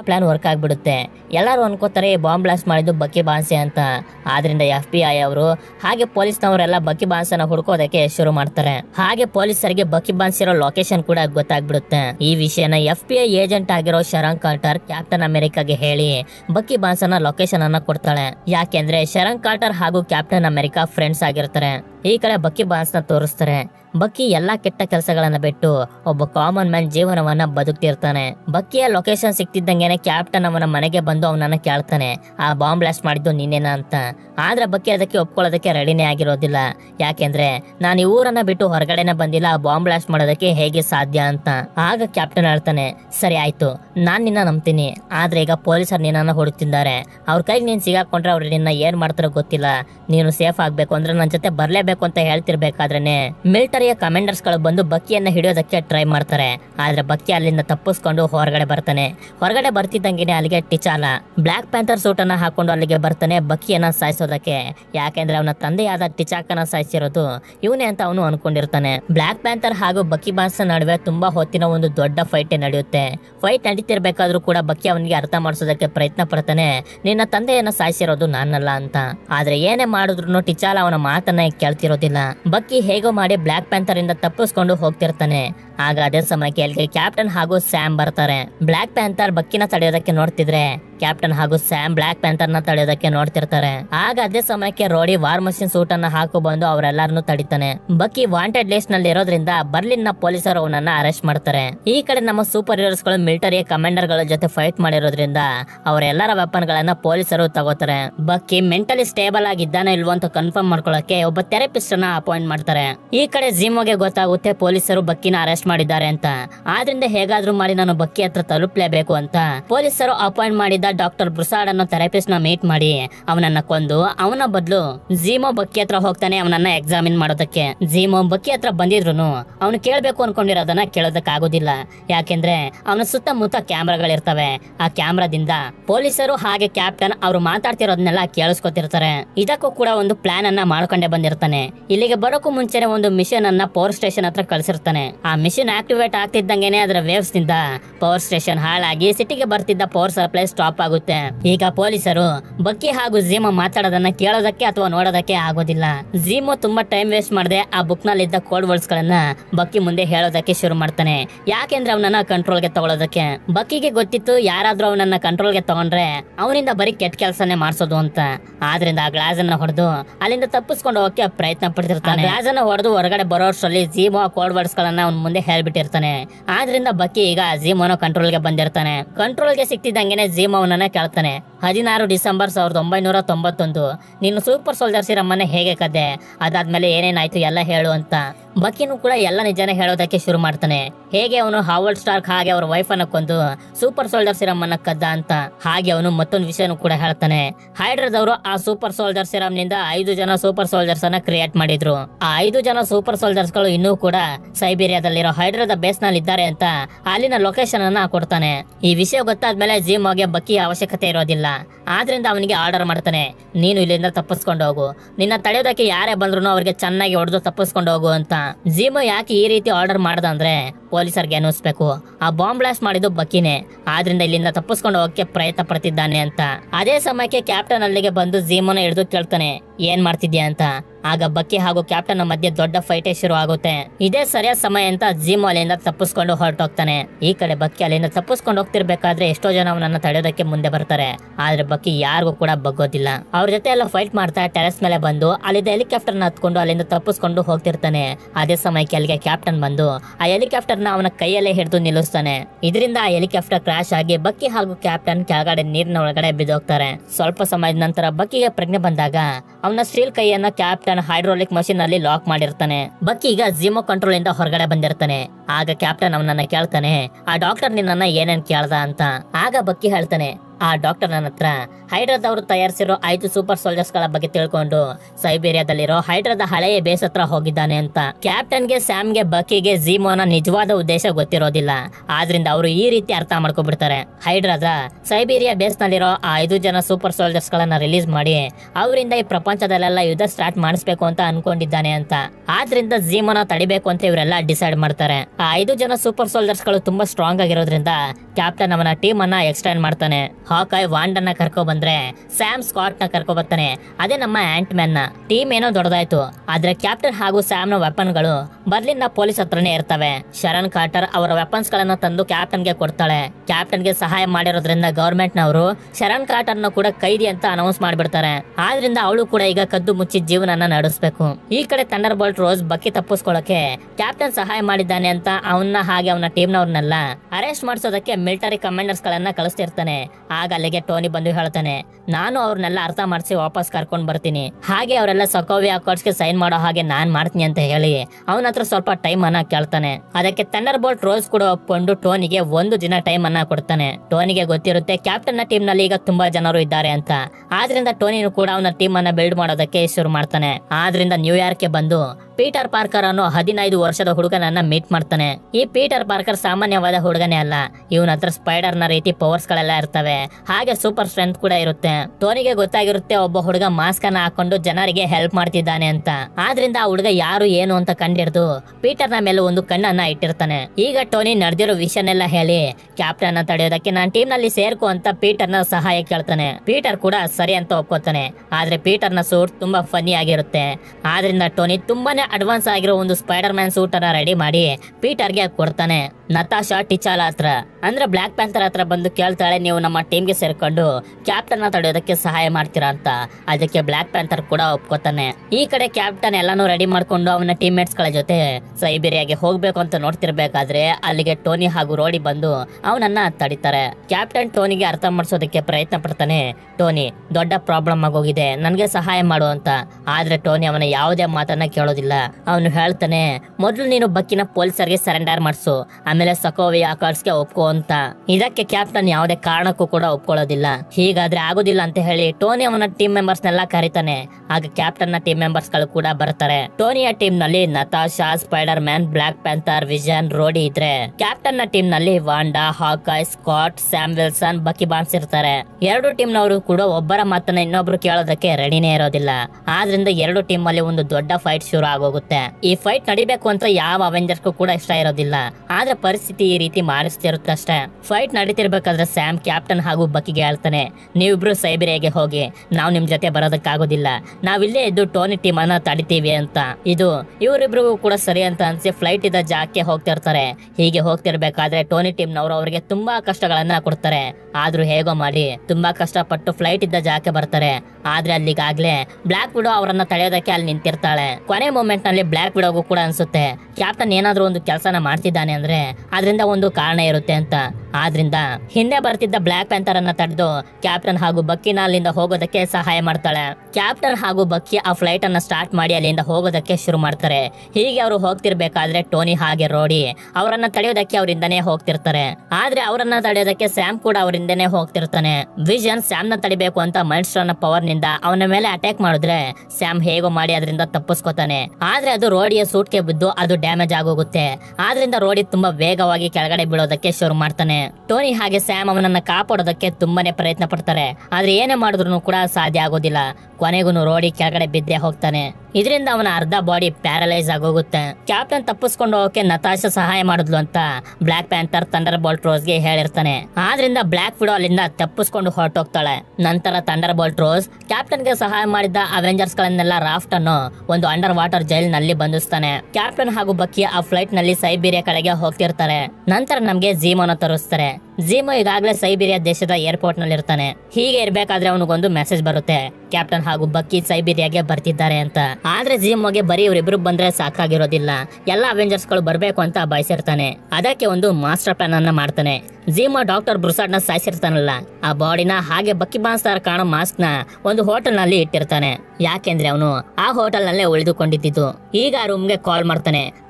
ಪ್ಲಾನ್ ವರ್ಕ್ ಆಗ್ಬಿಡುತ್ತೆ ಎಲ್ಲರೂ ಅನ್ಕೋತಾರೆ ಬಾಂಬ್ ಬ್ಲಾಸ್ಟ್ ಮಾಡಿದ್ದು ಬಕ್ಕಿ ಬಾನ್ಸೆ ಅಂತ ಆದ್ರಿಂದ ಎಫ್ ಬಿ ಐ ಅವರು ಹಾಗೆ ಪೊಲೀಸ್ನವರೆಲ್ಲ ಬಕ್ಕಿ ಬಾನ್ಸನ ಹುಡ್ಕೋದಕ್ಕೆ ಶುರು ಮಾಡ್ತಾರೆ ಹಾಗೆ ಪೊಲೀಸರಿಗೆ ಬಕ್ಕಿ ಬಾನ್ಸ್ ಇರೋ ಲೊಕೇಶನ್ ಕೂಡ ಗೊತ್ತಾಗ್ಬಿಡುತ್ತೆ ಈ ವಿಷಯನ ಎಫ್ ಬಿ ಐ ಏಜೆಂಟ್ ಆಗಿರೋ ಶರಣ್ ಕಾರ್ಟರ್ ಕ್ಯಾಪ್ಟನ್ ಅಮೆರಿಕಾಗೆ ಹೇಳಿ ಬಕ್ಕಿ ಬಾನ್ಸನ ಲೊಕೇಶನ್ ಅನ್ನ ಕೊಡ್ತಾಳೆ ಯಾಕೆಂದ್ರೆ ಶರಣ್ ಕಾರ್ಟರ್ ಹಾಗೂ ಕ್ಯಾಪ್ಟನ್ ಅಮೆರಿಕಾ ಫ್ರೆಂಡ್ಸ್ ಆಗಿರ್ತಾರೆ ಈ ಕಡೆ ಬಕ್ಕಿ ಬಾನ್ಸ್ ನ ತೋರಿಸ್ತಾರೆ ಬಕ್ಕಿ ಎಲ್ಲಾ ಕೆಟ್ಟ ಕೆಲಸಗಳನ್ನ ಬಿಟ್ಟು ಒಬ್ಬ ಕಾಮನ್ ಮ್ಯಾನ್ ಜೀವನವನ್ನ ಬದುಕ್ತಿರ್ತಾನೆ ಬಕ್ಕಿಯ ಲೊಕೇಶನ್ ಸಿಕ್ತಿದ್ದಂಗೆನೆ ಕ್ಯಾಪ್ಟನ್ ಅವನ ಮನೆಗೆ ಬಂದು ಅವನನ್ನ ಕೇಳ್ತಾನೆ ಆ ಬಾಂಬ್ ಬ್ಲಾಸ್ಟ್ ಮಾಡಿದ್ದು ನೀನೇನಾ ಅಂತ ಆದ್ರೆ ಬಕ್ಕಿ ಅದಕ್ಕೆ ಒಪ್ಕೊಳ್ಳೋದಕ್ಕೆ ರೆಡಿನೇ ಆಗಿರೋದಿಲ್ಲ ಯಾಕೆಂದ್ರೆ ನಾನು ಈ ಊರನ್ನ ಬಿಟ್ಟು ಹೊರಗಡೆನೆ ಬಂದಿಲ್ಲ ಆ ಬಾಂಬ್ ಬ್ಲಾಸ್ಟ್ ಮಾಡೋದಕ್ಕೆ ಹೇಗೆ ಸಾಧ್ಯ ಅಂತ ಆಗ ಕ್ಯಾಪ್ಟನ್ ಹೇಳ್ತಾನೆ ಸರಿ ಆಯ್ತು ನಾನ್ ನಿನ್ನ ನಂಬ್ತೀನಿ ಆದ್ರೆ ಈಗ ಪೊಲೀಸರು ನಿನ್ನನ್ನ ಹುಡುಕ್ತಿದ್ದಾರೆ ಅವ್ರ ಕೈಗೆ ನೀನ್ ಸಿಗಾಕೊಂಡ್ರೆ ಅವ್ರು ನಿನ್ನ ಏನ್ ಮಾಡ್ತಾರೋ ಗೊತ್ತಿಲ್ಲ ನೀನು ಸೇಫ್ ಆಗ್ಬೇಕು ಅಂದ್ರೆ ನನ್ನ ಜೊತೆ ಬರ್ಲೇಬೇಕು ಅಂತ ಹೇಳ್ತಿರ್ಬೇಕಾದ್ರೇನೆ ಮಿಲಿಟರಿಯ ಕಮಾಂಡರ್ಸ್ ಗಳು ಬಂದು ಬಕ್ಕಿಯನ್ನ ಹಿಡಿಯೋದಕ್ಕೆ ಟ್ರೈ ಮಾಡ್ತಾರೆ ಆದ್ರೆ ಬಕ್ಕಿ ಅಲ್ಲಿಂದ ತಪ್ಪಿಸ್ಕೊಂಡು ಹೊರಗಡೆ ಬರ್ತಾನೆ ಹೊರಗಡೆ ಬರ್ತಿದ್ದಂಗೆನೆ ಅಲ್ಲಿಗೆ ಟಿಚಾಲ ಬ್ಲಾಕ್ ಪ್ಯಾಂಥರ್ ಸೂಟ್ ಅನ್ನ ಹಾಕೊಂಡು ಅಲ್ಲಿಗೆ ಬರ್ತಾನೆ ಬಕ್ಕಿಯನ್ನ ಸಾಯಿಸೋದಕ್ಕೆ ಯಾಕೆಂದ್ರೆ ಅವನ ತಂದೆಯಾದ ಟಿಚಾಕನ ಸಾಯಿಸಿರೋದು ಇವನೇ ಅಂತ ಅವನು ಅನ್ಕೊಂಡಿರ್ತಾನೆ ಬ್ಲಾಕ್ ಪ್ಯಾಂಥರ್ ಹಾಗೂ ಬಕ್ಕಿ ಬಾನ್ಸ್ ನಡುವೆ ತುಂಬಾ ಹೊತ್ತಿನ ಒಂದು ದೊಡ್ಡ ಫೈಟ್ ನಡೆಯುತ್ತೆ ಫೈಟ್ ನಡೀತಿರ್ಬೇಕಾದ್ರೂ ಕೂಡ ಬಕ್ಕಿ ಅವನಿಗೆ ಅರ್ಥ ಮಾಡಿಸೋದಕ್ಕೆ ಪ್ರಯತ್ನ ಪಡ್ತಾನೆ ನಿನ್ನ ತಂದೆಯನ್ನ ಸಾಯಿಸಿರೋದು ನಾನಲ್ಲ ಅಂತ ಆದ್ರೆ ಏನೇ ಮಾಡಿದ್ರು ಟಿಚಾಲ ಅವನ ಮಾತನ್ನ ಕೇಳ್ತಿರೋದಿಲ್ಲ ಬಕ್ಕಿ ಹೇಗೋ ಮಾಡಿ ಬ್ಲಾಕ್ ಪ್ಯಾಂಥರ್ ಇಂದ ತಪ್ಪಿಸ್ಕೊಂಡು ಹೋಗ್ತಿರ್ತಾನೆ ಆಗ ಅದೇ ಸಮಯಕ್ಕೆ ಅಲ್ಲಿಗೆ ಕ್ಯಾಪ್ಟನ್ ಹಾಗೂ ಸ್ಯಾಮ್ ಬರ್ತಾರೆ ಬ್ಲಾಕ್ ಪ್ಯಾಂಥರ್ ಬಕ್ಕಿನ ತಡೆಯೋದಕ್ಕೆ ನೋಡ್ತಿದ್ರೆ ಕ್ಯಾಪ್ಟನ್ ಹಾಗೂ ಸ್ಯಾಮ್ ಬ್ಲಾಕ್ ಪ್ಯಾಂಥರ್ ನ ತಡೆಯೋದಕ್ಕೆ ನೋಡ್ತಿರ್ತಾರೆ ಆಗ ಅದೇ ಸಮಯಕ್ಕೆ ರೋಡಿ ವಾರ್ ಮಷಿನ್ ಸೂಟ್ ಅನ್ನ ಹಾಕು ಬಂದು ಅವರೆಲ್ಲರನ್ನು ತಡಿತಾನೆ ಬಕ್ಕಿ ವಾಂಟೆಡ್ ಲಿಸ್ಟ್ ನಲ್ಲಿ ಇರೋದ್ರಿಂದ ಬರ್ಲಿನ್ ನ ಪೊಲೀಸರು ಅವನನ್ನ ಅರೆಸ್ಟ್ ಮಾಡ್ತಾರೆ ಈ ಕಡೆ ನಮ್ಮ ಸೂಪರ್ ಹೀರೋಸ್ ಗಳು ಮಿಲಿಟರಿ ಕಮಾಂಡರ್ ಗಳ ಜೊತೆ ಫೈಟ್ ಮಾಡಿರೋದ್ರಿಂದ ಅವರೆಲ್ಲರ ವೆಪನ್ ಗಳನ್ನ ಪೊಲೀಸರು ತಗೋತಾರೆ ಬಕ್ಕಿ ಮೆಂಟಲಿ ಸ್ಟೇಬಲ್ ಆಗಿದ್ದಾನೆ ಇಲ್ವೋ ಅಂತ ಕನ್ಫರ್ಮ್ ಮಾಡ್ಕೊಳ್ಳೋಕೆ ಒಬ್ಬ ಥೆರಪಿಸ್ಟ್ ಅನ್ನ ಅಪಾಯಿಂಟ್ ಮಾಡ್ತಾರೆ ಈ ಕಡೆ ಜಿಮೋಗೆ ಗೊತ್ತಾಗುತ್ತೆ ಪೊಲೀಸರು ಬಕ್ಕಿನ ಅರೆಸ್ಟ್ ಮಾಡಿದ್ದಾರೆ ಅಂತ ಆದ್ರಿಂದ ಹೇಗಾದ್ರೂ ಮಾಡಿ ನಾನು ಬಕ್ಕಿ ಹತ್ರ ತಲುಪಲೇಬೇಕು ಅಂತ ಪೊಲೀಸರು ಅಪಾಯಿಂಟ್ ಮಾಡಿದ್ದ ಡಾಕ್ಟರ್ ಬ್ರುಸಾಡ್ ಅನ್ನೋ ಥೆರಪಿಸ್ಟ್ ನ ಮೀಟ್ ಮಾಡಿ ಅವನನ್ನ ಕೊಂದು ಅವನ ಬದಲು ಜಿಮೋ ಬಕ್ಕಿ ಹತ್ರ ಹೋಗ್ತಾನೆ ಅವನನ್ನ ಎಕ್ಸಾಮಿನ್ ಮಾಡೋದಕ್ಕೆ ಜಿಮೋ ಬಕ್ಕಿ ಹತ್ರ ಬಂದಿದ್ರು ಅವನು ಕೇಳ್ಬೇಕು ಅನ್ಕೊಂಡಿರೋದನ್ನ ಕೇಳೋದಕ್ಕೆ ಆಗೋದಿಲ್ಲ ಯಾಕೆಂದ್ರೆ ಅವನ ಸುತ್ತಮುತ್ತ ಕ್ಯಾಮ್ರಾಗಳಿರ್ತವೆ ಆ ಕ್ಯಾಮ್ರಾದಿಂದ ಪೊಲೀಸರು ಹಾಗೆ ಕ್ಯಾಪ್ಟನ್ ಅವರು ಮಾತಾಡ್ತಿರೋದನ್ನೆಲ್ಲ ಕೇಳಿಸ್ಕೊತಿರ್ತಾರೆ ಇದಕ್ಕೂ ಕೂಡ ಒಂದು ಪ್ಲಾನ್ ಅನ್ನ ಮಾಡ್ಕೊಂಡೇ ಬಂದಿರ್ತಾನೆ ಇಲ್ಲಿಗೆ ಬರೋಕ್ಕೂ ಮುಂಚೆನೆ ಒಂದು ಮಿಷನ್ ಅನ್ನ ಪವರ್ ಸ್ಟೇಷನ್ ಹತ್ರ ಕಳ್ಸಿರ್ತಾನೆ ಆ ಮಿಷನ್ ಆಕ್ಟಿವೇಟ್ ಆಗ್ತಿದ್ದಂಗೆನೆ ಅದರ ವೇವ್ಸ್ ನಿಂದ ಪವರ್ ಸ್ಟೇಷನ್ ಹಾಳಾಗಿ ಸಿಟಿಗೆ ಬರ್ತಿದ್ದ ಪವರ್ ಸಪ್ಲೈ ಸ್ಟಾಪ್ ಆಗುತ್ತೆ ಈಗ ಪೊಲೀಸರು ಬಕ್ಕಿ ಹಾಗೂ ಝೀಮೋ ಮಾತಾಡೋದನ್ನ ಕೇಳೋದಕ್ಕೆ ಅಥವಾ ನೋಡೋದಕ್ಕೆ ಆಗೋದಿಲ್ಲ ಝೀಮೋ ತುಂಬಾ ಟೈಮ್ ವೇಸ್ಟ್ ಮಾಡದೆ ಆ ಬುಕ್ ನಲ್ಲಿದ್ದ ಕೋಡ್ ವರ್ಡ್ಸ್ ಗಳನ್ನ ಬಕ್ಕಿ ಮುಂದೆ ಹೇಳೋದಕ್ಕೆ ಶುರು ಮಾಡ್ತಾನೆ ಯಾಕೆಂದ್ರೆ ಅವನನ್ನ ಕಂಟ್ರೋಲ್ಗೆ ತಗೊಳ್ಳೋದಕ್ಕೆ ಬಕ್ಕಿಗೆ ಗೊತ್ತಿತ್ತು ಯಾರಾದ್ರೂ ಅವನನ್ನ ಕಂಟ್ರೋಲ್ಗೆ ತಗೊಂಡ್ರೆ ಅವನಿಂದ ಬರೀ ಕೆಟ್ಟ ಕೆಲಸನೇ ಮಾಡಿಸೋದು ಅಂತ ಆದ್ರಿಂದ ಆ ಗ್ಲಾಸ್ ಅನ್ನ ಹೊಡೆದು ಅಲ್ಲಿಂದ ತಪ್ಪಿಸ್ಕೊಂಡು ಹೋಗಕ್ಕೆ ಪ್ರಯತ್ನ ಪಡ್ತಿರ್ತಾನೆ ಗ್ಲಾಸ್ ಅನ್ನ ಹೊಡೆದು ಹೊರಗಡೆ ಬರೋಷ್ಟ್ರಲ್ಲಿ ಝೀಮೋ ಕೋಡ್ ವರ್ಡ್ಸ್ ಗಳನ್ನ ಅವ್ನ ಮುಂದೆ ಹೇಳ್ಬಿಟ್ಟಿರ್ತಾನೆ ಆದ್ರಿಂದ ಬಕ್ಕಿ ಈಗ ಝೀಮೋನ ಕಂಟ್ರೋಲ್ಗೆ ಬಂದಿರ್ತಾನೆ ಕಂಟ್ರೋಲ್ಗೆ ಸಿಕ್ತಿದ್ದಂಗೆನೆ ಝೀಮೋ ಅವನನ್ನ ಕೇಳ್ತಾನೆ ಹದಿನಾರು ಡಿಸೆಂಬರ್ ಸಾವಿರದ ಒಂಬೈನೂರ ತೊಂಬತ್ತೊಂದು ನೀನು ಸೂಪರ್ ಸೋಲ್ಜರ್ಸ್ ಇರಮ್ಮನ್ನ ಹೇಗೆ ಕದ್ದೆ ಅದಾದ್ಮೇಲೆ ಏನೇನಾಯ್ತು ಎಲ್ಲ ಹೇಳು ಅಂತ ಬಕ್ಕಿನೂ ಕೂಡ ಎಲ್ಲ ನಿಜಾನೇ ಹೇಳೋದಕ್ಕೆ ಶುರು ಮಾಡ್ತಾನೆ ಹೇಗೆ ಅವನು ಹಾವರ್ಡ್ ಸ್ಟಾರ್ಕ್ ಹಾಗೆ ಅವ್ರ ವೈಫ್ ಅನ್ನ ಕೊಂದು ಸೂಪರ್ ಸೋಲ್ಜರ್ ಸಿರಮ್ಮನ್ನ ಕದ್ದ ಅಂತ ಹಾಗೆ ಅವನು ಮತ್ತೊಂದು ವಿಷಯನೂ ಕೂಡ ಹೇಳ್ತಾನೆ ಹೈಡ್ರದವರು ಆ ಸೂಪರ್ ಸೋಲ್ಜರ್ ಸಿರಮ್ ನಿಂದ ಐದು ಜನ ಸೂಪರ್ ಸೋಲ್ಜರ್ಸ್ ಅನ್ನ ಕ್ರಿಯೇಟ್ ಮಾಡಿದ್ರು ಆ ಐದು ಜನ ಸೂಪರ್ ಸೋಲ್ಜರ್ಸ್ ಗಳು ಇನ್ನೂ ಕೂಡ ಸೈಬೀರಿಯಾದಲ್ಲಿರೋ ಹೈಡ್ರದ ಬೇಸ್ ನಲ್ಲಿ ಇದ್ದಾರೆ ಅಂತ ಅಲ್ಲಿನ ಲೊಕೇಶನ್ ಅನ್ನ ಕೊಡ್ತಾನೆ ಈ ವಿಷಯ ಗೊತ್ತಾದ್ಮೇಲೆ ಜಿಮ್ಗೆ ಬಕ್ಕಿ ಅವಶ್ಯಕತೆ ಇರೋದಿಲ್ಲ ಆದ್ರಿಂದ ಅವನಿಗೆ ಆರ್ಡರ್ ಮಾಡ್ತಾನೆ ನೀನು ಇಲ್ಲಿಂದ ತಪ್ಪಿಸ್ಕೊಂಡು ಹೋಗು ನಿನ್ನ ತಡೆಯೋದಕ್ಕೆ ಯಾರೇ ಬಂದ್ರು ಅವ್ರಿಗೆ ಚೆನ್ನಾಗಿ ಹೊಡೆದು ತಪ್ಪಿಸ್ಕೊಂಡು ಹೋಗು ಅಂತ ಜಿಮೋ ಯಾಕೆ ಈ ರೀತಿ ಆರ್ಡರ್ ಮಾಡ್ದ ಅಂದ್ರೆ ಪೊಲೀಸರಿಗೆ ಅನ್ನಿಸ್ಬೇಕು ಆ ಬಾಂಬ್ ಬ್ಲಾಸ್ಟ್ ಮಾಡಿದ್ದು ಬಕ್ಕಿನೇ ಆದ್ರಿಂದ ಇಲ್ಲಿಂದ ತಪ್ಪಿಸ್ಕೊಂಡು ಹೋಗಕ್ಕೆ ಪ್ರಯತ್ನ ಪಡ್ತಿದ್ದಾನೆ ಅಂತ ಅದೇ ಸಮಯಕ್ಕೆ ಕ್ಯಾಪ್ಟನ್ ಅಲ್ಲಿಗೆ ಬಂದು ಜಿಮೋನ ಹಿಡಿದು ಕೇಳ್ತಾನೆ ಏನ್ ಮಾಡ್ತಿದ್ಯಾ ಅಂತ ಆಗ ಬಕ್ಕಿ ಹಾಗೂ ಕ್ಯಾಪ್ಟನ್ ಮಧ್ಯೆ ದೊಡ್ಡ ಫೈಟೇ ಶುರು ಆಗುತ್ತೆ ಇದೇ ಸರಿಯಾದ ಸಮಯ ಅಂತ ಜಿಮೋ ಅಲ್ಲಿಂದ ತಪ್ಪಿಸ್ಕೊಂಡು ಹೊರಟೋಗ್ತಾನೆ ಈ ಕಡೆ ಬಕ್ಕಿ ಅಲ್ಲಿಂದ ತಪ್ಪಿಸ್ಕೊಂಡು ಹೋಗ್ತಿರ್ಬೇಕಾದ್ರೆ ಎಷ್ಟೋ ಜನ ಅವನನ್ನ ತಡೆಯೋದಕ್ಕೆ ಮುಂದೆ ಬರ್ತಾರೆ ಆದ್ರೆ ಬಕ್ಕಿ ಯಾರಿಗೂ ಕೂಡ ಬಗ್ಗೋದಿಲ್ಲ ಅವ್ರ ಜೊತೆ ಎಲ್ಲ ಫೈಟ್ ಮಾಡ್ತಾ ಟೆರೆಸ್ ಮೇಲೆ ಬಂದು ಅಲ್ಲಿದ್ದ ಹೆಲಿಕಾಪ್ಟರ್ ನ ಹತ್ಕೊಂಡು ಅಲ್ಲಿಂದ ತಪ್ಪಿಸ್ಕೊಂಡು ಹೋಗ್ತಿರ್ತಾನೆ ಅದೇ ಸಮಯಕ್ಕೆ ಅಲ್ಲಿಗೆ ಕ್ಯಾಪ್ಟನ್ ಬಂದು ಆ ಹೆಲಿಕಾಪ್ಟರ್ ನ ಅವನ ಕೈಯಲ್ಲೇ ಹಿಡಿದು ನಿಲ್ಲಿಸ್ತಾನೆ ಇದರಿಂದ ಆ ಹೆಲಿಕಾಪ್ಟರ್ ಕ್ರಾಶ್ ಆಗಿ ಬಕ್ಕಿ ಹಾಗೂ ಕ್ಯಾಪ್ಟನ್ ಕೆಳಗಡೆ ನೀರಿನ ಒಳಗಡೆ ಬಿದ್ದೋಗ್ತಾರೆ ಸ್ವಲ್ಪ ಸಮಯದ ನಂತರ ಬಕ್ಕಿಗೆ ಪ್ರಜ್ಞೆ ಬಂದಾಗ ಅವನ ಸ್ಟೀಲ್ ಕೈಯನ್ನ ಕ್ಯಾಪ್ಟನ್ ಹೈಡ್ರೋಲಿಕ್ ಮಷೀನ್ ಅಲ್ಲಿ ಲಾಕ್ ಮಾಡಿರ್ತಾನೆ ಬಕ್ಕಿ ಈಗ ಜಿಮೋ ಕಂಟ್ರೋಲ್ ಇಂದ ಹೊರಗಡೆ ಬಂದಿರ್ತಾನೆ ಆಗ ಕ್ಯಾಪ್ಟನ್ ಅವನನ್ನ ಕೇಳ್ತಾನೆ ಆ ಡಾಕ್ಟರ್ ನಿನ್ನನ್ನ ಏನೇನ್ ಕೇಳ್ದ ಅಂತ ಆಗ ಬಕ್ಕಿ ಹೇಳ್ತಾನೆ ಆ ಡಾಕ್ಟರ್ ನನ್ನ ಹತ್ರ ಹೈಡ್ರಾದವರು ತಯಾರಿಸಿರೋ ಐದು ಸೂಪರ್ ಸೋಲ್ಜರ್ಸ್ ಗಳ ಬಗ್ಗೆ ತಿಳ್ಕೊಂಡು ಸೈಬೇರಿಯಾದಲ್ಲಿರೋ ಹೈಡ್ರಾದ ಹಳೆಯ ಬೇಸ್ ಹತ್ರ ಹೋಗಿದ್ದಾನೆ ಅಂತ ಕ್ಯಾಪ್ಟನ್ಗೆ ಸ್ಯಾಮ್ಗೆ ಬಕಿಗೆ ಝೀಮೋನ ನಿಜವಾದ ಉದ್ದೇಶ ಗೊತ್ತಿರೋದಿಲ್ಲ ಆದ್ರಿಂದ ಅವರು ಈ ರೀತಿ ಅರ್ಥ ಮಾಡ್ಕೊಬಿಡ್ತಾರೆ ಹೈಡ್ರಾದ ಸೈಬೀರಿಯಾ ಬೇಸ್ ನಲ್ಲಿರೋ ಆ ಐದು ಜನ ಸೂಪರ್ ಸೋಲ್ಜರ್ಸ್ ಗಳನ್ನ ರಿಲೀಸ್ ಮಾಡಿ ಅವರಿಂದ ಈ ಪ್ರಪಂಚದಲ್ಲೆಲ್ಲ ಯುದ್ಧ ಸ್ಟಾರ್ಟ್ ಮಾಡಿಸ್ಬೇಕು ಅಂತ ಅನ್ಕೊಂಡಿದ್ದಾನೆ ಅಂತ ಆದ್ರಿಂದ ಝೀಮೋನ ತಡಿಬೇಕು ಅಂತ ಇವರೆಲ್ಲ ಡಿಸೈಡ್ ಮಾಡ್ತಾರೆ ಆ ಐದು ಜನ ಸೂಪರ್ ಸೋಲ್ಜರ್ಸ್ ಗಳು ತುಂಬಾ ಸ್ಟ್ರಾಂಗ್ ಆಗಿರೋದ್ರಿಂದ ಕ್ಯಾಪ್ಟನ್ ಅವನ ಟೀಮ್ ಅನ್ನ ಎಕ್ಸ್ಟೆಂಡ್ ಮಾಡ್ತಾನೆ ಹಾಕಾಯ್ ವಾಂಡ್ ಅನ್ನ ಕರ್ಕೊ ಬಂದ್ರೆ ಸ್ಯಾಮ್ ಸ್ಕಾಟ್ ನ ಕರ್ಕೊ ಬರ್ತಾನೆ ಅದೇ ನಮ್ಮ ಆಂಟ್ ಮ್ಯಾನ್ ನ ಟೀಮ್ ಏನೋ ದೊಡ್ಡದಾಯ್ತು ಆದ್ರೆ ಕ್ಯಾಪ್ಟನ್ ಹಾಗೂ ಸ್ಯಾಮ್ ನ ವೆಪನ್ ಗಳು ಬರ್ಲಿನ್ ನ ಪೊಲೀಸ್ ಹತ್ರನೇ ಇರ್ತವೆ ಶರಣ್ ಕಾರ್ಟರ್ ಅವರ ವೆಪನ್ಸ್ ಗಳನ್ನ ತಂದು ಕ್ಯಾಪ್ಟನ್ ಗೆ ಕೊಡ್ತಾಳೆ ಕ್ಯಾಪ್ಟನ್ ಗೆ ಸಹಾಯ ಮಾಡಿರೋದ್ರಿಂದ ಗವರ್ಮೆಂಟ್ ನವರು ಶರಣ್ ಕಾರ್ಟರ್ ನ ಕೂಡ ಕೈದಿ ಅಂತ ಅನೌನ್ಸ್ ಮಾಡ್ಬಿಡ್ತಾರೆ ಆದ್ರಿಂದ ಅವಳು ಕೂಡ ಈಗ ಕದ್ದು ಮುಚ್ಚಿ ಜೀವನನ ನಡೆಸಬೇಕು ಈ ಕಡೆ ಥಂಡರ್ ಬೋಲ್ಟ್ ರೋಸ್ ಬಕ್ಕಿ ತಪ್ಪಿಸ್ಕೊಳ್ಳೋಕೆ ಕ್ಯಾಪ್ಟನ್ ಸಹಾಯ ಮಾಡಿದ್ದಾನೆ ಅಂತ ಅವನ್ನ ಹಾಗೆ ಅವನ ಟೀಮ್ ನವ್ರನ್ನೆಲ್ಲ ಅರೆಸ್ಟ್ ಮಾಡಿಸೋದಕ್ಕೆ ಮಿಲಿಟರಿ ಕಮಾಂಡರ್ಸ್ ಗಳನ್ನ ಕಳಿಸ್ತಿರ್ತಾನೆ ಆಗ ಅಲ್ಲಿಗೆ ಟೋನಿ ಬಂದು ಹೇಳ್ತಾನೆ ನಾನು ಅವ್ರನ್ನೆಲ್ಲ ಅರ್ಥ ಮಾಡಿಸಿ ವಾಪಸ್ ಕರ್ಕೊಂಡ್ ಬರ್ತೀನಿ ಹಾಗೆ ಅವರೆಲ್ಲ ಸಕೋವಿ ಅಕಾರ್ಡ್ಸ್ಗೆ ಸೈನ್ ಮಾಡೋ ಹಾಗೆ ನಾನ್ ಮಾಡ್ತೀನಿ ಅಂತ ಹೇಳಿ ಅವನ ಹತ್ರ ಸ್ವಲ್ಪ ಟೈಮ್ ಅನ್ನ ಕೇಳ್ತಾನೆ ಅದಕ್ಕೆ ಥಂಡರ್ ಬೋಲ್ಟ್ ರೋಸ್ ಕೂಡ ಒಪ್ಕೊಂಡು ಟೋನಿಗೆ ಒಂದು ದಿನ ಟೈಮ್ ಅನ್ನ ಕೊಡ್ತಾನೆ ಟೋನಿಗೆ ಗೊತ್ತಿರುತ್ತೆ ಕ್ಯಾಪ್ಟನ್ ನ ಟೀಮ್ ನಲ್ಲಿ ಈಗ ತುಂಬಾ ಜನರು ಇದ್ದಾರೆ ಅಂತ ಆದ್ರಿಂದ ಟೋನಿನು ಕೂಡ ಅವನ ಟೀಮ್ ಅನ್ನ ಬಿಲ್ಡ್ ಮಾಡೋದಕ್ಕೆ ಶುರು ಮಾಡ್ತಾನೆ ಆದ್ರಿಂದ ನ್ಯೂಯಾರ್ಕ್ ಗೆ ಬಂದು ಪೀಟರ್ ಪಾರ್ಕರ್ ಅನ್ನೋ ಹದಿನೈದು ವರ್ಷದ ಹುಡುಗನನ್ನ ಮೀಟ್ ಮಾಡ್ತಾನೆ ಈ ಪೀಟರ್ ಪಾರ್ಕರ್ ಸಾಮಾನ್ಯವಾದ ಹುಡುಗನೇ ಅಲ್ಲ ಇವನ ಹತ್ರ ಸ್ಪೈಡರ್ ನ ರೀತಿ ಪವರ್ಸ್ ಗಳೆಲ್ಲ ಇರ್ತವೆ ಹಾಗೆ ಸೂಪರ್ ಸ್ಟ್ರೆಂತ್ ಕೂಡ ಇರುತ್ತೆ ಟೋನಿಗೆ ಗೊತ್ತಾಗಿರುತ್ತೆ ಒಬ್ಬ ಹುಡುಗ ಮಾಸ್ಕ್ ಅನ್ನ ಹಾಕೊಂಡು ಜನರಿಗೆ ಹೆಲ್ಪ್ ಮಾಡ್ತಿದ್ದಾನೆ ಅಂತ ಆದ್ರಿಂದ ಆ ಹುಡುಗ ಯಾರು ಏನು ಅಂತ ಕಂಡಿಡ್ದು ಪೀಟರ್ ನ ಮೇಲೆ ಒಂದು ಕಣ್ಣನ್ನ ಇಟ್ಟಿರ್ತಾನೆ ಈಗ ಟೋನಿ ನಡೆದಿರೋ ವಿಷಯನೆಲ್ಲ ಹೇಳಿ ಕ್ಯಾಪ್ಟನ್ ನ ತಡೆಯೋದಕ್ಕೆ ನಾನು ಟೀಮ್ ನಲ್ಲಿ ಸೇರ್ಕೊ ಅಂತ ಪೀಟರ್ ನ ಸಹಾಯ ಕೇಳ್ತಾನೆ ಪೀಟರ್ ಕೂಡ ಸರಿ ಅಂತ ಒಪ್ಕೋತಾನೆ ಆದ್ರೆ ಪೀಟರ್ ನ ಸೂಟ್ ತುಂಬಾ ಫನಿ ಆಗಿರುತ್ತೆ ಆದ್ರಿಂದ ಟೋನಿ ತುಂಬಾನೇ ಅಡ್ವಾನ್ಸ್ ಆಗಿರೋ ಒಂದು ಸ್ಪೈಡರ್ ಮ್ಯಾನ್ ಸೂಟ್ ಅನ್ನ ರೆಡಿ ಮಾಡಿ ಪೀಟರ್ಗೆ ಕೊಡ್ತಾನೆ ನತಾಶಾ ಟಿಚಾಲ ಹತ್ರ ಅಂದ್ರೆ ಬ್ಲಾಕ್ ಪ್ಯಾಂಥರ್ ಹತ್ರ ಬಂದು ಕೇಳ್ತಾಳೆ ನೀವು ನಮ್ಮ ಟೀಮ್ಗೆ ಸೇರ್ಕೊಂಡು ಕ್ಯಾಪ್ಟನ್ ನ ತಡೆಯೋದಕ್ಕೆ ಸಹಾಯ ಮಾಡ್ತೀರಾ ಅಂತ ಅದಕ್ಕೆ ಬ್ಲಾಕ್ ಪ್ಯಾಂಥರ್ ಕೂಡ ಒಪ್ಕೋತಾನೆ ಈ ಕಡೆ ಕ್ಯಾಪ್ಟನ್ ಎಲ್ಲಾನು ರೆಡಿ ಮಾಡ್ಕೊಂಡು ಅವನ ಟೀಮ್ಮೇಟ್ಸ್ ಗಳ ಜೊತೆ ಸೈಬೀರಿಯಾಗೆ ಹೋಗ್ಬೇಕು ಅಂತ ನೋಡ್ತಿರ್ಬೇಕಾದ್ರೆ ಅಲ್ಲಿಗೆ ಟೋನಿ ಹಾಗೂ ರೋಡಿ ಬಂದು ಅವನನ್ನ ತಡಿತಾರೆ ಕ್ಯಾಪ್ಟನ್ ಟೋನಿಗೆ ಅರ್ಥ ಮಾಡಿಸೋದಕ್ಕೆ ಪ್ರಯತ್ನ ಪಡ್ತಾನೆ ಟೋನಿ ದೊಡ್ಡ ಪ್ರಾಬ್ಲಮ್ ಆಗೋಗಿದೆ ನನ್ಗೆ ಸಹಾಯ ಮಾಡು ಅಂತ ಆದ್ರೆ ಟೋನಿ ಅವನ ಯಾವುದೇ ಮಾತನ್ನ ಕೇಳೋದಿಲ್ಲ ಅವನು ಹೇಳ್ತಾನೆ ಮೊದಲು ನೀನು ಬಕ್ಕಿನ ಪೊಲೀಸರಿಗೆ ಸರೆಂಡರ್ ಮಾಡಿಸು ಆಮೇಲೆ ಸಕೋವಿ ಆಕಾರ್ಸ್ಗೆ ಒಪ್ಕೋ ಅಂತ ಇದಕ್ಕೆ ಕ್ಯಾಪ್ಟನ್ ಯಾವುದೇ ಕಾರಣಕ್ಕೂ ಕೂಡ ಒಪ್ಕೊಳ್ಳೋದಿಲ್ಲ ಹೀಗಾದ್ರೆ ಆಗೋದಿಲ್ಲ ಅಂತ ಹೇಳಿ ಟೋನಿ ಅವನ ಟೀಮ್ ಮೆಂಬರ್ಸ್ ನೆಲ್ಲ ಕರೀತಾನೆ ಆಗ ಕ್ಯಾಪ್ಟನ್ ನ ಟೀಮ್ ಮೆಂಬರ್ಸ್ ಗಳು ಕೂಡ ಬರ್ತಾರೆ ಟೋನಿಯ ಟೀಮ್ ನಲ್ಲಿ Natasha Spider Man Black Panther Vision Rhodey ಇದ್ರೆ ಕ್ಯಾಪ್ಟನ್ ನ ಟೀಮ್ ನಲ್ಲಿ Wanda Hawkeye Scott Sam Wilson Bucky Barnes ಇರ್ತಾರೆ ಎರಡು ಟೀಮ್ ನವರು ಕೂಡ ಒಬ್ಬರ ಮಾತನ್ನ ಇನ್ನೊಬ್ರು ಕೇಳೋದಕ್ಕೆ ರೆಡಿನೇ ಇರೋದಿಲ್ಲ ಆದ್ರಿಂದ ಎರಡು ಟೀಮ್ ಅಲ್ಲಿ ಒಂದು ದೊಡ್ಡ ಫೈಟ್ ಶುರು ಆಗೋಗುತ್ತೆ ಈ ಫೈಟ್ ನಡಿಬೇಕು ಅಂತ ಯಾವ ಅವೆಂಜರ್ಸ್ಗೂ ಕೂಡ ಇಷ್ಟ ಇರೋದಿಲ್ಲ ಆದ್ರೆ ಪರಿಸ್ಥಿತಿ ಈ ರೀತಿ ಮಾಡಿಸ್ತಿರುತ್ತೆ ಅಷ್ಟೇ ಫೈಟ್ ನಡೀತಿರ್ಬೇಕಾದ್ರೆ ಸ್ಯಾಮ್ ಕ್ಯಾಪ್ಟನ್ ಹಾಗೂ ಬಕ್ಕಿಗೆ ಹೇಳ್ತಾನೆ ನೀವಿಬ್ರು ಸೈಬರಿಯಾಗೆ ಹೋಗಿ ನಾವು ನಿಮ್ ಜೊತೆ ಬರೋದಕ್ಕಾಗೋದಿಲ್ಲ ನಾವಿಲ್ಲೇ ಇದ್ದು ಟೋನಿ ಟೀಮ್ ಅನ್ನ ತಡಿತೀವಿ ಅಂತ ಇದು ಇವರಿಬ್ರಿಗೂ ಕೂಡ ಸರಿ ಅಂತ ಅನ್ಸಿ ಫ್ಲೈಟ್ ಇದ್ದ ಜಾಗಕ್ಕೆ ಹೋಗ್ತಿರ್ತಾರೆ ಹೀಗೆ ಹೋಗ್ತಿರ್ಬೇಕಾದ್ರೆ ಟೋನಿ ಟೀಮ್ ನವರು ಅವರಿಗೆ ತುಂಬಾ ಕಷ್ಟಗಳನ್ನ ಕೊಡ್ತಾರೆ ಆದ್ರೂ ಹೇಗೋ ಮಾಡಿ ತುಂಬಾ ಕಷ್ಟಪಟ್ಟು ಫ್ಲೈಟ್ ಇದ್ದ ಜಾಗಕ್ಕೆ ಬರ್ತಾರೆ ಆದ್ರೆ ಅಲ್ಲಿಗಾಗ್ಲೇ ಬ್ಲಾಕ್ ವಿಡೋ ಅವರನ್ನ ತಡೆಯೋದಕ್ಕೆ ಅಲ್ಲಿ ನಿಂತಿರ್ತಾಳೆ ಕೊನೆ ಮೂಮೆಂಟ್ ನಲ್ಲಿ ಬ್ಲಾಕ್ ವಿಡೋಗೂ ಕೂಡ ಅನ್ಸುತ್ತೆ ಕ್ಯಾಪ್ಟನ್ ಏನಾದ್ರೂ ಒಂದು ಕೆಲಸನ ಮಾಡ್ತಿದ್ದಾನೆ ಅಂದ್ರೆ ಅದರಿಂದ ಒಂದು ಕಾರಣ ಇರುತ್ತೆ ಅಂತ ಆದ್ರಿಂದ ಹಿಂದೆ ಬರ್ತಿದ್ದ ಬ್ಲಾಕ್ ಪ್ಯಾಂಥರ್ ಅನ್ನ ತಡೆದು ಕ್ಯಾಪ್ಟನ್ ಹಾಗೂ ಬಕ್ಕಿನ ಅಲ್ಲಿಂದ ಹೋಗೋದಕ್ಕೆ ಸಹಾಯ ಮಾಡ್ತಾಳೆ ಕ್ಯಾಪ್ಟನ್ ಹಾಗೂ ಬಕ್ಕಿ ಆ ಫ್ಲೈಟ್ ಅನ್ನ ಸ್ಟಾರ್ಟ್ ಮಾಡಿ ಅಲ್ಲಿಂದ ಹೋಗೋದಕ್ಕೆ ಶುರು ಮಾಡ್ತಾರೆ ಹೀಗೆ ಅವರು ಹೋಗ್ತಿರ್ಬೇಕಾದ್ರೆ ಟೋನಿ ಹಾಗೆ ರೋಡಿ ಅವರನ್ನ ತಡೆಯೋದಕ್ಕೆ ಅವರಿಂದನೇ ಹೋಗ್ತಿರ್ತಾರೆ ಆದ್ರೆ ಅವರನ್ನ ತಡೆಯೋದಕ್ಕೆ ಸ್ಯಾಮ್ ಕೂಡ ಅವರಿಂದನೇ ಹೋಗ್ತಿರ್ತಾನೆ ವಿಜನ್ ಸ್ಯಾಮ್ ನ ತಡಿಬೇಕು ಅಂತ ಮೈಂಡ್ಸ್ಟರ್ ನ ಪವರ್ ನಿಂದ ಅವನ ಮೇಲೆ ಅಟ್ಯಾಕ್ ಮಾಡಿದ್ರೆ ಸ್ಯಾಮ್ ಹೇಗೋ ಮಾಡಿ ಅದರಿಂದ ತಪ್ಪಿಸ್ಕೊತಾನೆ ಆದ್ರೆ ಅದು ರೋಡಿಯ ಸೂಟ್ಗೆ ಬಿದ್ದು ಅದು ಡ್ಯಾಮೇಜ್ ಆಗೋಗುತ್ತೆ ಆದ್ರಿಂದ ರೋಡಿ ತುಂಬಾ ವೇಗವಾಗಿ ಕೆಳಗಡೆ ಬೀಳೋದಕ್ಕೆ ಶುರು ಮಾಡ್ತಾನೆ ಟೋನಿ ಹಾಗೆ ಸ್ಯಾಮ್ ಅವನನ್ನ ಕಾಪಾಡೋದಕ್ಕೆ ತುಂಬಾನೇ ಪ್ರಯತ್ನ ಪಡ್ತಾರೆ ಆದ್ರೆ ಏನೇ ಮಾಡಿದ್ರು ಕೂಡ ಸಾಧ್ಯ ಆಗೋದಿಲ್ಲ ಕೊನೆಗೂ ರೋಡಿ ಕೆಳಗಡೆ ಬಿದ್ದೇ ಹೋಗ್ತಾನೆ ಇದರಿಂದ ಅವನ ಅರ್ಧ ಬಾಡಿ ಪ್ಯಾರಲೈಸ್ ಆಗೋಗುತ್ತೆ ಕ್ಯಾಪ್ಟನ್ ತಪ್ಪಿಸ್ಕೊಂಡು ಹೋಗಕ್ಕೆ ನತಾಶ ಸಹಾಯ ಮಾಡಿದ್ಲು ಅಂತ Black Panther Thunderbolt Ross ಗೆ ಹೇಳಿರ್ತಾನೆ ಆದ್ರಿಂದ ಬ್ಲಾಕ್ ವಿಡೋ ಅಲ್ಲಿಂದ ತಪ್ಪಿಸ್ಕೊಂಡು ಹೊರಟೋಗ್ತಾಳೆ ನಂತರ ಥಂಡರ್ ಬೋಲ್ಟ್ ರೋಸ್ ಕ್ಯಾಪ್ಟನ್ ಗೆ ಸಹಾಯ ಮಾಡಿದ ಅವೆಂಜರ್ಸ್ ಗಳನ್ನೆಲ್ಲ ರಾಫ್ಟ್ ಅನ್ನು ಒಂದು ಅಂಡರ್ ವಾಟರ್ ಜೈಲ್ ನಲ್ಲಿ ಬಂಧಿಸ್ತಾನೆ ಕ್ಯಾಪ್ಟನ್ ಹಾಗೂ ಬಕ್ಕಿ ಆ ಫ್ಲೈಟ್ ನಲ್ಲಿ ಸೈಬೀರಿಯಾ ಕಡೆಗೆ ಹೋಗ್ತಿರ್ತಾರೆ ನಂತರ ನಮ್ಗೆ ಜೀಮೋನ ತೋರಿಸ್ತಾರೆ ಜೀಮೋ ಈಗಾಗಲೇ ಸೈಬೀರಿಯಾ ದೇಶದ ಏರ್ಪೋರ್ಟ್ ನಲ್ಲಿ ಇರ್ತಾನೆ ಹೀಗೆ ಇರ್ಬೇಕಾದ್ರೆ ಅವನಿಗೊಂದು ಮೆಸೇಜ್ ಬರುತ್ತೆ ಕ್ಯಾಪ್ಟನ್ ಹಾಗೂ ಬಕ್ಕಿ ಸೈಬೀರಿಯಾಗೆ ಬರ್ತಿದ್ದಾರೆ ಅಂತ ಆದ್ರೆ ಜೀಮೋಗೆ ಬರೀ ಇವರಿಬ್ರು ಬಂದ್ರೆ ಸಾಕಾಗಿರೋದಿಲ್ಲ ಎಲ್ಲ ಅವೆಂಜರ್ಸ್ ಗಳು ಬರ್ಬೇಕು ಅಂತ ಬಯಸಿರ್ತಾನೆ ಅದಕ್ಕೆ ಒಂದು ಮಾಸ್ಟರ್ ಪ್ಲಾನ್ ಅನ್ನ ಮಾಡ್ತಾನೆ ಜೀಮೋ ಡಾಕ್ಟರ್ ಬ್ರುಸಾಡ್ ನ ಸಾಯಿಸಿರ್ತಾನಲ್ಲ ಆ ಬಾಡಿನ ಹಾಗೆ ಬಕ್ಕಿ ಬಾನ್ಸ್ ತರ ಕಾಣೋ ಮಾಸ್ಕ್ ನ ಒಂದು ಹೋಟೆಲ್ ನಲ್ಲಿ ಇಟ್ಟಿರ್ತಾನೆ ಯಾಕೆಂದ್ರೆ ಅವನು ಆ ಹೋಟೆಲ್ ನಲ್ಲೇ ಉಳಿದುಕೊಂಡಿದ್ದು ಈಗ ಆ ರೂಮ್ಗೆ ಕಾಲ್ ಮಾಡ್ತಾನೆ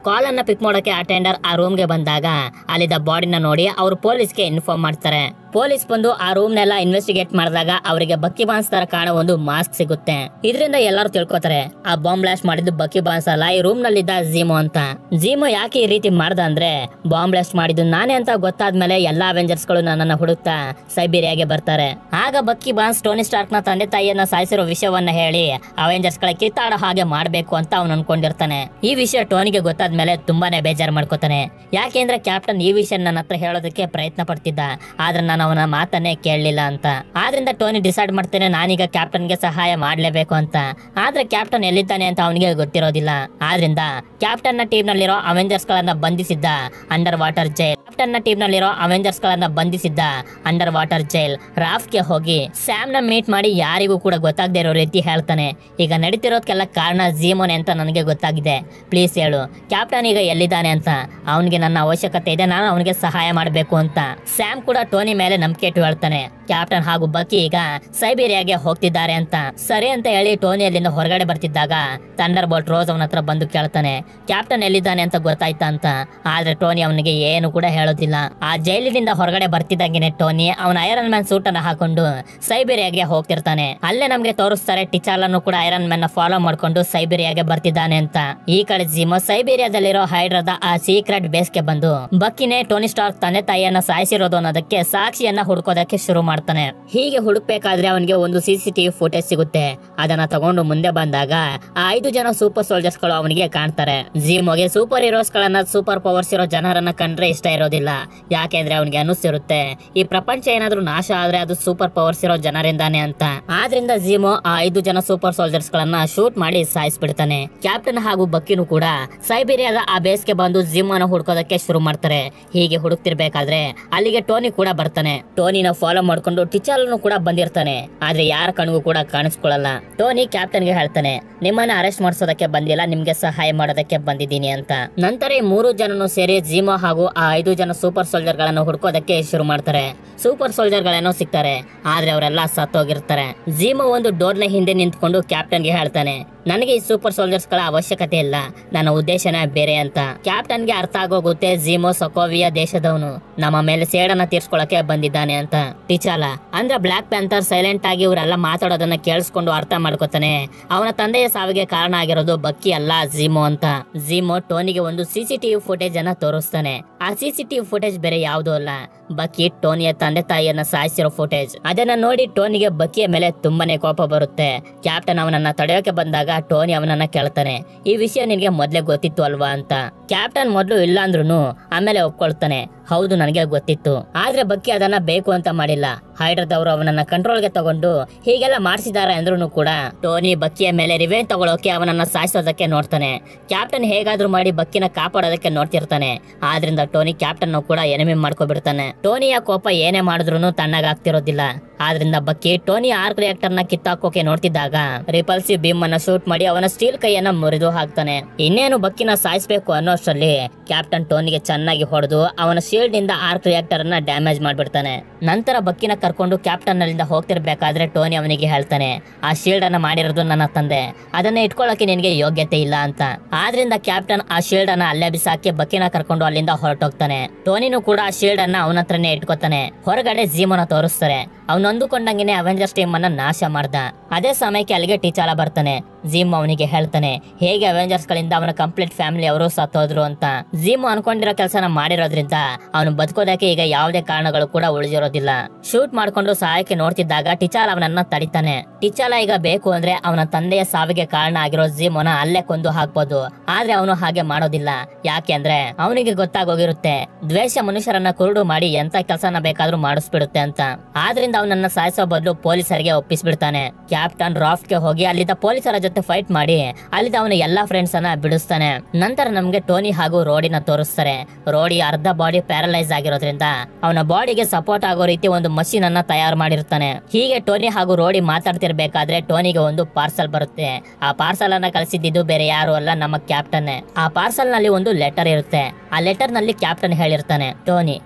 ಕಾಲ್ ಅನ್ನ ಪಿಕ್ ಮಾಡೋಕೆ ಅಟೆಂಡರ್ ಆ ರೂಮ್ಗೆ ಬಂದಾಗ ಅಲ್ಲಿದ್ದ ಬಾಡಿನ ನೋಡಿ ಅವರು ಪೊಲೀಸ್ಗೆ ಇನ್ಫಾರ್ಮ್ ಮಾಡ್ತಾರೆ ಪೊಲೀಸ್ ಬಂದು ಆ ರೂಮ್ ನೆಲ್ಲ ಇನ್ವೆಸ್ಟಿಗೇಟ್ ಮಾಡಿದಾಗ ಅವರಿಗೆ ಬಕ್ಕಿ ಬಾನ್ಸ್ ತರ ಕಾಣೋ ಒಂದು ಮಾಸ್ಕ್ ಸಿಗುತ್ತೆ ಇದರಿಂದ ಎಲ್ಲರೂ ತಿಳ್ಕೊತಾರೆ ಆ ಬಾಂಬ್ ಬ್ಲಾಸ್ಟ್ ಮಾಡಿದ್ದು ಬಕ್ಕಿ ಬಾನ್ಸ್ ಅಲ್ಲ ಈ ರೂಮ್ ನಲ್ಲಿದ್ದ ಝೀಮೋ ಅಂತ ಝೀಮೋ ಯಾಕೆ ಈ ರೀತಿ ಮಾಡ್ದ ಅಂದ್ರೆ ಬಾಂಬ್ ಬ್ಲಾಸ್ಟ್ ಮಾಡಿದ್ದು ನಾನೇ ಅಂತ ಗೊತ್ತಾದ್ಮೇಲೆ ಎಲ್ಲಾ ಅವೆಂಜರ್ಸ್ ಗಳು ನನ್ನನ್ನ ಹುಡುಕ್ತಾ ಸೈಬೀರಿಯಾಗೆ ಬರ್ತಾರೆ ಆಗ ಬಕ್ಕಿ ಬಾನ್ಸ್ ಟೋನಿ ಸ್ಟಾರ್ಕ್ ನ ತಂದೆ ತಾಯಿಯನ್ನ ಸಾಯಿಸಿರೋ ವಿಷಯವನ್ನ ಹೇಳಿ ಅವೆಂಜರ್ಸ್ ಗಳ ಕಿತ್ತಾಡೋ ಹಾಗೆ ಮಾಡ್ಬೇಕು ಅಂತ ಅವನು ಅನ್ಕೊಂಡಿರ್ತಾನೆ ಈ ವಿಷಯ ಟೋನಿಗೆ ಗೊತ್ತಾದ್ಮೇಲೆ ತುಂಬಾನೇ ಬೇಜಾರು ಮಾಡ್ಕೋತಾನೆ ಯಾಕೆಂದ್ರೆ ಕ್ಯಾಪ್ಟನ್ ಈ ವಿಷಯ ನನ್ನ ಹತ್ರ ಹೇಳೋದಕ್ಕೆ ಪ್ರಯತ್ನ ಪಡ್ತಿದ್ದ ಆದ್ರೆ ನಾನು ಅವನ ಮಾತನ್ನೇ ಕೇಳಲಿಲ್ಲ ಅಂತ ಆದ್ರಿಂದ ಟೋನಿ ಡಿಸೈಡ್ ಮಾಡ್ತೇನೆ ನಾನೀಗ ಕ್ಯಾಪ್ಟನ್ಗೆ ಸಹಾಯ ಮಾಡ್ಲೇಬೇಕು ಅಂತ ಆದ್ರೆ ಕ್ಯಾಪ್ಟನ್ ಎಲ್ಲಿದ್ದಾನೆ ಅಂತ ಅವನಿಗೆ ಗೊತ್ತಿರೋದಿಲ್ಲ ಆದ್ರಿಂದ ಕ್ಯಾಪ್ಟನ್ ನ ಟೀಮ್ ನಲ್ಲಿರೋ ಅವೆಂಜರ್ಸ್ ಗಳನ್ನ ಬಂಧಿಸಿದ್ದ ಅಂಡರ್ ವಾಟರ್ ಜೈಲ್ ಕ್ಯಾಪ್ಟನ್ ನ ಟೀಮ್ ನಲ್ಲಿರೋ ಅವೆಂಜರ್ಸ್ ಗಳನ್ನ ಬಂಧಿಸಿದ್ದ ಅಂಡರ್ ವಾಟರ್ ಜೈಲ್ ರಾಫ್ ಗೆ ಹೋಗಿ ಸ್ಯಾಮ್ ನ ಮೀಟ್ ಮಾಡಿ ಯಾರಿಗೂ ಕೂಡ ಗೊತ್ತಾಗದೇ ಇರೋ ರೀತಿ ಹೇಳ್ತಾನೆ ಈಗ ನಡೀತಿರೋದಕ್ಕೆಲ್ಲ ಕಾರಣ ಝೀಮೋನೆ ಅಂತ ನನಗೆ ಗೊತ್ತಾಗಿದೆ ಪ್ಲೀಸ್ ಹೇಳು ಕ್ಯಾಪ್ಟನ್ ಈಗ ಎಲ್ಲಿದ್ದಾನೆ ಅಂತ ಅವನಿಗೆ ನನ್ನ ಅವಶ್ಯಕತೆ ಇದೆ ನಾನು ಅವನಿಗೆ ಸಹಾಯ ಮಾಡಬೇಕು ಅಂತ ಸ್ಯಾಮ್ ಕೂಡ ಟೋನಿ ಮೇಲೆ ನಂಬಿಕೆ ಇಟ್ಟು ಹೇಳ್ತಾನೆ ಕ್ಯಾಪ್ಟನ್ ಹಾಗೂ ಬಕ್ಕಿ ಈಗ ಸೈಬೀರಿಯಾಗೆ ಹೋಗ್ತಿದ್ದಾರೆ ಅಂತ ಸರಿ ಅಂತ ಹೇಳಿ ಟೋನಿ ಅಲ್ಲಿಂದ ಹೊರಗಡೆ ಬರ್ತಿದ್ದಾಗ ಥಂಡರ್ ಬೋಲ್ಟ್ ರೋಸ್ ಅವನ ಹತ್ರ ಬಂದು ಕೇಳ್ತಾನೆ ಕ್ಯಾಪ್ಟನ್ ಎಲ್ಲಿದ್ದಾನೆ ಅಂತ ಗೊತ್ತಾಯ್ತಾ ಅಂತ ಆದ್ರೆ ಟೋನಿ ಅವನಿಗೆ ಏನು ಕೂಡ ಹೇಳೋದಿಲ್ಲ ಆ ಜೈಲಿನಿಂದ ಹೊರಗಡೆ ಬರ್ತಿದ್ದಂಗೆನೆ ಟೋನಿ ಅವನ ಐರನ್ ಮ್ಯಾನ್ ಸೂಟ್ ಅನ್ನ ಹಾಕೊಂಡು ಸೈಬೀರಿಯಾಗೆ ಹೋಗ್ತಿರ್ತಾನೆ ಅಲ್ಲೇ ನಮ್ಗೆ ತೋರಿಸ್ತಾರೆ ಟಿಚಾಲನ್ನು ಕೂಡ ಐರನ್ ಮ್ಯಾನ್ ನ ಫಾಲೋ ಮಾಡ್ಕೊಂಡು ಸೈಬೀರಿಯಾಗೆ ಬರ್ತಿದ್ದಾನೆ ಅಂತ ಈ ಕಡೆ ಜಿಮೋ ಸೈಬೀರಿಯಾದಲ್ಲಿರೋ ಹೈಡ್ರಾದ ಆ ಸೀಕ್ರೆಟ್ ಬೇಸ್ಗೆ ಬಂದು ಬಕ್ಕಿನೇ ಟೋನಿ ಸ್ಟಾರ್ಕ್ ತಂದೆ ತಾಯಿಯನ್ನ ಸಾಯಿಸಿರೋದು ಅನ್ನೋದಕ್ಕೆ ಸಾಕ್ಷಿಯನ್ನ ಹುಡ್ಕೋದಕ್ಕೆ ಶುರು ಮಾಡ್ತಾನೆ ಹೀಗೆ ಹುಡುಕ್ಬೇಕಾದ್ರೆ ಅವನಿಗೆ ಒಂದು ಸಿಸಿಟಿವಿ ಫುಟೇಜ್ ಸಿಗುತ್ತೆ ಅದನ್ನ ತಗೊಂಡು ಮುಂದೆ ಬಂದಾಗ ಆ ಐದು ಜನ ಸೂಪರ್ ಸೋಲ್ಜರ್ಸ್ ಗಳು ಅವನಿಗೆ ಕಾಣ್ತಾರೆ ಜಿಮೋಗೆ ಸೂಪರ್ ಹೀರೋಸ್ ಗಳನ್ನ ಸೂಪರ್ ಪವರ್ಸ್ ಇರೋ ಜನರನ್ನ ಕಂಡ್ರೆ ಇಷ್ಟ ಇರೋದಿಲ್ಲ ಯಾಕೆಂದ್ರೆ ಅವನಿಗೆ ಅನಿಸ್ತಿರುತ್ತೆ ಈ ಪ್ರಪಂಚ ಏನಾದ್ರೂ ನಾಶ ಆದ್ರೆ ಅದು ಸೂಪರ್ ಪವರ್ಸ್ ಇರೋ ಜನರಿಂದಾನೆ ಅಂತ ಆದ್ರಿಂದ ಜಿಮೋ ಆ ಐದು ಜನ ಸೂಪರ್ ಸೋಲ್ಜರ್ಸ್ ಗಳನ್ನ ಶೂಟ್ ಮಾಡಿ ಸಾಯಿಸ್ಬಿಡ್ತಾನೆ ಕ್ಯಾಪ್ಟನ್ ಹಾಗೂ ಬಕ್ಕಿನೂ ಕೂಡ ಸೈಬೀರಿಯಾದ ಆ ಬೇಸ್ಗೆ ಬಂದು ಜಿಮ್ಮನ ಹುಡ್ಕೋದಕ್ಕೆ ಶುರು ಮಾಡ್ತಾರೆ ಹೀಗೆ ಹುಡುಕ್ತಿರ್ಬೇಕಾದ್ರೆ ಅಲ್ಲಿಗೆ ಟೋನಿ ಕೂಡ ಬರ್ತಾನೆ ಟೋನಿನ ಫಾಲೋ ಮಾಡ್ಕೊಂಡು ಟಿಚಾಲನು ಕೂಡ ಬಂದಿರ್ತಾನೆ ಆದ್ರೆ ಯಾರ ಕಣ್ಗೂ ಕೂಡ ಕಾಣಿಸ್ಕೊಳ್ಳಲ್ಲ ಟೋನಿ ಕ್ಯಾಪ್ಟನ್ಗೆ ಹೇಳ್ತಾನೆ ನಿಮ್ಮನ್ನ ಅರೆಸ್ಟ್ ಮಾಡಿಸೋದಕ್ಕೆ ಬಂದಿಲ್ಲ ನಿಮ್ಗೆ ಸಹಾಯ ಮಾಡೋದಕ್ಕೆ ಬಂದಿದ್ದೀನಿ ಅಂತ ನಂತರ ಈ ಮೂರು ಜನನು ಸೇರಿ ಜಿಮೋ ಹಾಗೂ ಆ ಐದು ಜನ ಸೂಪರ್ ಸೋಲ್ಜರ್ ಗಳನ್ನು ಹುಡ್ಕೋದಕ್ಕೆ ಶುರು ಮಾಡ್ತಾರೆ ಸೂಪರ್ ಸೋಲ್ಜರ್ ಗಳೇನೋ ಸಿಗ್ತಾರೆ ಆದ್ರೆ ಅವರೆಲ್ಲ ಸತ್ತೋಗಿರ್ತಾರೆ ಜಿಮೋ ಒಂದು ಡೋರ್ನ ಹಿಂದೆ ನಿಂತ್ಕೊಂಡು ಕ್ಯಾಪ್ಟನ್ಗೆ ಹೇಳ್ತಾನೆ ನನಗೆ ಈ ಸೂಪರ್ ಸೋಲ್ಜರ್ಸ್ ಗಳ ಅವಶ್ಯಕತೆ ಇಲ್ಲ ನನ್ನ ಉದ್ದೇಶನೇ ಬೇರೆ ಅಂತ ಕ್ಯಾಪ್ಟನ್ಗೆ ಅರ್ಥ ಆಗೋಗುತ್ತೆ ಜಿಮೋ ಸಕೋವಿಯ ದೇಶದವನು ನಮ್ಮ ಮೇಲೆ ಸೇಡನ್ನ ತೀರ್ಸ್ಕೊಳಕ್ಕೆ ಬಂದಿದ್ದಾನೆ ಅಂತ ಟಿಚಾಲ ಅಂದ್ರೆ ಬ್ಲಾಕ್ ಪ್ಯಾಂಥರ್ ಸೈಲೆಂಟ್ ಆಗಿ ಇವರೆಲ್ಲ ಮಾತಾಡೋದನ್ನ ಕೇಳಿಸ್ಕೊಂಡು ಅರ್ಥ ಮಾಡ್ಕೋತಾನೆ ಅವನ ತಂದೆಯ ಸಾವಿಗೆ ಕಾರಣ ಆಗಿರೋದು ಬಕ್ಕಿ ಅಲ್ಲ ಜಿಮೋ ಅಂತ ಜಿಮೋ ಟೋನಿಗೆ ಒಂದು ಸಿಸಿಟಿವಿ ಫುಟೇಜ್ ಅನ್ನ ತೋರಿಸ್ತಾನೆ ಆ ಸಿಸಿಟಿವಿ ಫುಟೇಜ್ ಬೇರೆ ಯಾವುದೂ ಅಲ್ಲ ಬಕ್ಕಿ ಟೋನಿಯ ತಂದೆ ತಾಯಿಯನ್ನ ಸಾಯಿಸಿರೋ ಫುಟೇಜ್ ಅದನ್ನ ನೋಡಿ ಟೋನಿಗೆ ಬಕ್ಕಿಯ ಮೇಲೆ ತುಂಬಾನೇ ಕೋಪ ಬರುತ್ತೆ ಕ್ಯಾಪ್ಟನ್ ಅವನನ್ನ ತಡೆಯೋಕೆ ಬಂದಾಗ ಟೋನಿ ಅವನನ್ನ ಕೇಳ್ತಾನೆ ಈ ವಿಷಯ ನಿನಗೆ ಮೊದ್ಲೇ ಗೊತ್ತಿತ್ತು ಅಲ್ವಾ ಅಂತ ಕ್ಯಾಪ್ಟನ್ ಮೊದಲು ಇಲ್ಲ ಅಂದ್ರೂ ಆಮೇಲೆ ಒಪ್ಕೊಳ್ತಾನೆ ಹೌದು ನನಗೆ ಗೊತ್ತಿತ್ತು ಆದ್ರೆ ಬಕ್ಕಿ ಅದನ್ನ ಬೇಕು ಅಂತ ಮಾಡಿಲ್ಲ ಹೈಡ್ರದವರು ಅವನನ್ನ ಕಂಟ್ರೋಲ್ಗೆ ತಗೊಂಡು ಹೀಗೆಲ್ಲ ಮಾಡಿಸಿದಾರೆ ಅಂದ್ರೂ ಕೂಡ ಟೋನಿ ಬಕ್ಕಿಯ ಮೇಲೆ ರಿವೆಂಜ್ ತಗೊಳ್ಳೋಕೆ ಅವನನ್ನ ಸಾಯಿಸೋದಕ್ಕೆ ನೋಡ್ತಾನೆ ಕ್ಯಾಪ್ಟನ್ ಹೇಗಾದ್ರೂ ಮಾಡಿ ಬಕ್ಕಿನ ಕಾಪಾಡೋದಕ್ಕೆ ನೋಡ್ತಿರ್ತಾನೆ ಆದ್ರಿಂದ ಟೋನಿ ಕ್ಯಾಪ್ಟನ್ ಕೂಡ ಎನಿಮಿ ಮಾಡ್ಕೊಬಿಡ್ತಾನೆ ಟೋನಿಯ ಕೋಪ ಏನೇ ಮಾಡಿದ್ರು ತಣ್ಣಗಾಗ್ತಿರೋದಿಲ್ಲ ಆದ್ರಿಂದ ಬಕ್ಕಿ ಟೋನಿ ಆರ್ಕ್ ರಿಯಾಕ್ಟರ್ ನ ಕಿತ್ತಾಕೋಕೆ ನೋಡ್ತಿದ್ದಾಗ ರಿಪಲ್ಸಿವ್ ಬೀಮ್ ಅನ್ನ ಶೂಟ್ ಮಾಡಿ ಅವನ ಸ್ಟೀಲ್ ಕೈಯನ್ನ ಮುರಿದು ಹಾಕ್ತಾನೆ ಇನ್ನೇನು ಬಕ್ಕಿನ ಸಾಯಿಸ್ಬೇಕು ಅನ್ನೋಷ್ಟರಲ್ಲಿ ಕ್ಯಾಪ್ಟನ್ ಟೋನಿಗೆ ಚೆನ್ನಾಗಿ ಹೊಡೆದು ಅವನ ಶೀಲ್ಡ್ ನಿಂದ ಆರ್ಕ್ ರಿಯಾಕ್ಟರ್ ಅನ್ನ ಡ್ಯಾಮೇಜ್ ಮಾಡ್ಬಿಡ್ತಾನೆ ನಂತರ ಬಕ್ಕಿನ ಕರ್ಕೊಂಡು ಕ್ಯಾಪ್ಟನ್ ಅಲ್ಲಿಂದ ಹೋಗ್ತಿರ್ಬೇಕಾದ್ರೆ ಟೋನಿ ಅವನಿಗೆ ಹೇಳ್ತಾನೆ ಆ ಶೀಲ್ಡ್ ಅನ್ನ ಮಾಡಿರೋದು ನನ್ನ ತಂದೆ ಅದನ್ನ ಇಟ್ಕೊಳ್ಳೋಕೆ ನಿನಗೆ ಯೋಗ್ಯತೆ ಇಲ್ಲ ಅಂತ ಆದ್ರಿಂದ ಕ್ಯಾಪ್ಟನ್ ಆ ಶೀಲ್ಡ್ ಅನ್ನ ಅಲ್ಲೇ ಬಿಸಾಕಿ ಬಕ್ಕಿನ ಕರ್ಕೊಂಡು ಅಲ್ಲಿಂದ ಹೊರಟೋಗ್ತಾನೆ ಟೋನಿನೂ ಕೂಡ ಆ ಶೀಲ್ಡ್ ಅನ್ನ ಅವನ ಹತ್ರನೇ ಇಟ್ಕೋತಾನೆ ಹೊರಗಡೆ ಜೀಮನ ತೋರಿಸ್ತಾರೆ ಅವನು ಅಂದುಕೊಂಡಂಗೆನೆ ಅವೆಂಜರ್ಸ್ ಟೀಮ್ ಅನ್ನ ನಾಶ ಮಾಡ್ದ ಅದೇ ಸಮಯಕ್ಕೆ ಅಲ್ಲಿಗೆ ಟೀಚಾಲ ಬರ್ತಾನೆ ಜಿಮ್ ಅವನಿಗೆ ಹೇಳ್ತಾನೆ ಹೇಗೆ ಅವೆಂಜರ್ಸ್ ಗಳಿಂದ ಅವನ ಕಂಪ್ಲೀಟ್ ಫ್ಯಾಮಿಲಿ ಅವರು ಸತ್ತೋದ್ರು ಅಂತ ಜಿಮ್ ಅನ್ಕೊಂಡಿರೋ ಕೆಲಸನ ಮಾಡಿರೋದ್ರಿಂದ ಅವನು ಬದುಕೋದಕ್ಕೆ ಈಗ ಯಾವುದೇ ಕಾರಣಗಳು ಕೂಡ ಉಳಿದಿರೋದಿಲ್ಲ ಶೂಟ್ ಮಾಡ್ಕೊಂಡು ಸಹಾಯಕ್ಕೆ ನೋಡ್ತಿದ್ದಾಗ ಟಿಚಾಲ ಅವನನ್ನ ತಡಿತಾನೆ ಟಿಚಾಲ ಈಗ ಬೇಕು ಅಂದ್ರೆ ಅವನ ತಂದೆಯ ಸಾವಿಗೆ ಕಾರಣ ಆಗಿರೋ ಜಿಮೋನ ಅಲ್ಲೇ ಕೊಂದು ಹಾಕ್ಬೋದು ಆದ್ರೆ ಅವನು ಹಾಗೆ ಮಾಡೋದಿಲ್ಲ ಯಾಕೆ ಅಂದ್ರೆ ಅವನಿಗೆ ಗೊತ್ತಾಗೋಗಿರುತ್ತೆ ದ್ವೇಷ ಮನುಷ್ಯರನ್ನ ಕುರುಡು ಮಾಡಿ ಎಂತ ಕೆಲಸನ ಬೇಕಾದ್ರೂ ಮಾಡಿಸ್ಬಿಡುತ್ತೆ ಅಂತ ಆದ್ರಿಂದ ಅವನನ್ನ ಸಾಯಿಸೋ ಬದಲು ಪೊಲೀಸರಿಗೆ ಒಪ್ಪಿಸ್ಬಿಡ್ತಾನೆ ಕ್ಯಾಪ್ಟನ್ ರಾಫ್ಗೆ ಹೋಗಿ ಅಲ್ಲಿದ್ದ ಪೊಲೀಸರ ಜೊತೆ ಫೈಟ್ ಮಾಡಿ ಅಲ್ಲಿದ್ದ ಅವನ ಎಲ್ಲಾ ಫ್ರೆಂಡ್ಸ್ ಅನ್ನ ಬಿಡಿಸ್ತಾನೆ ನಂತರ ನಮ್ಗೆ ಟೋನಿ ಹಾಗೂ ರೋಡಿನ ತೋರಿಸ್ತಾರೆ ರೋಡಿ ಅರ್ಧ ಬಾಡಿ ಪ್ಯಾರಲೈಸ್ ಆಗಿರೋದ್ರಿಂದ ಅವನ ಬಾಡಿಗೆ ಸಪೋರ್ಟ್ ಆಗೋ ರೀತಿ ಒಂದು ಮಷೀನ್ ಅನ್ನ ತಯಾರು ಮಾಡಿರ್ತಾನೆ ಹೀಗೆ ಟೋನಿ ಹಾಗೂ ರೋಡಿ ಮಾತಾಡ್ತಿರ್ಬೇಕಾದ್ರೆ ಟೋನಿಗೆ ಒಂದು ಪಾರ್ಸಲ್ ಬರುತ್ತೆ ಆ ಪಾರ್ಸಲ್ ಅನ್ನ ಕಳಿಸಿದ್ದು ಬೇರೆ ಯಾರು ಅಲ್ಲ ನಮ್ಮ ಕ್ಯಾಪ್ಟನ್ ಆ ಪಾರ್ಸಲ್ ನಲ್ಲಿ ಒಂದು ಲೆಟರ್ ಇರುತ್ತೆ ಆ ಲೆಟರ್ ನಲ್ಲಿ ಕ್ಯಾಪ್ಟನ್ ಹೇಳಿರ್ತಾನೆ ಟೋನಿ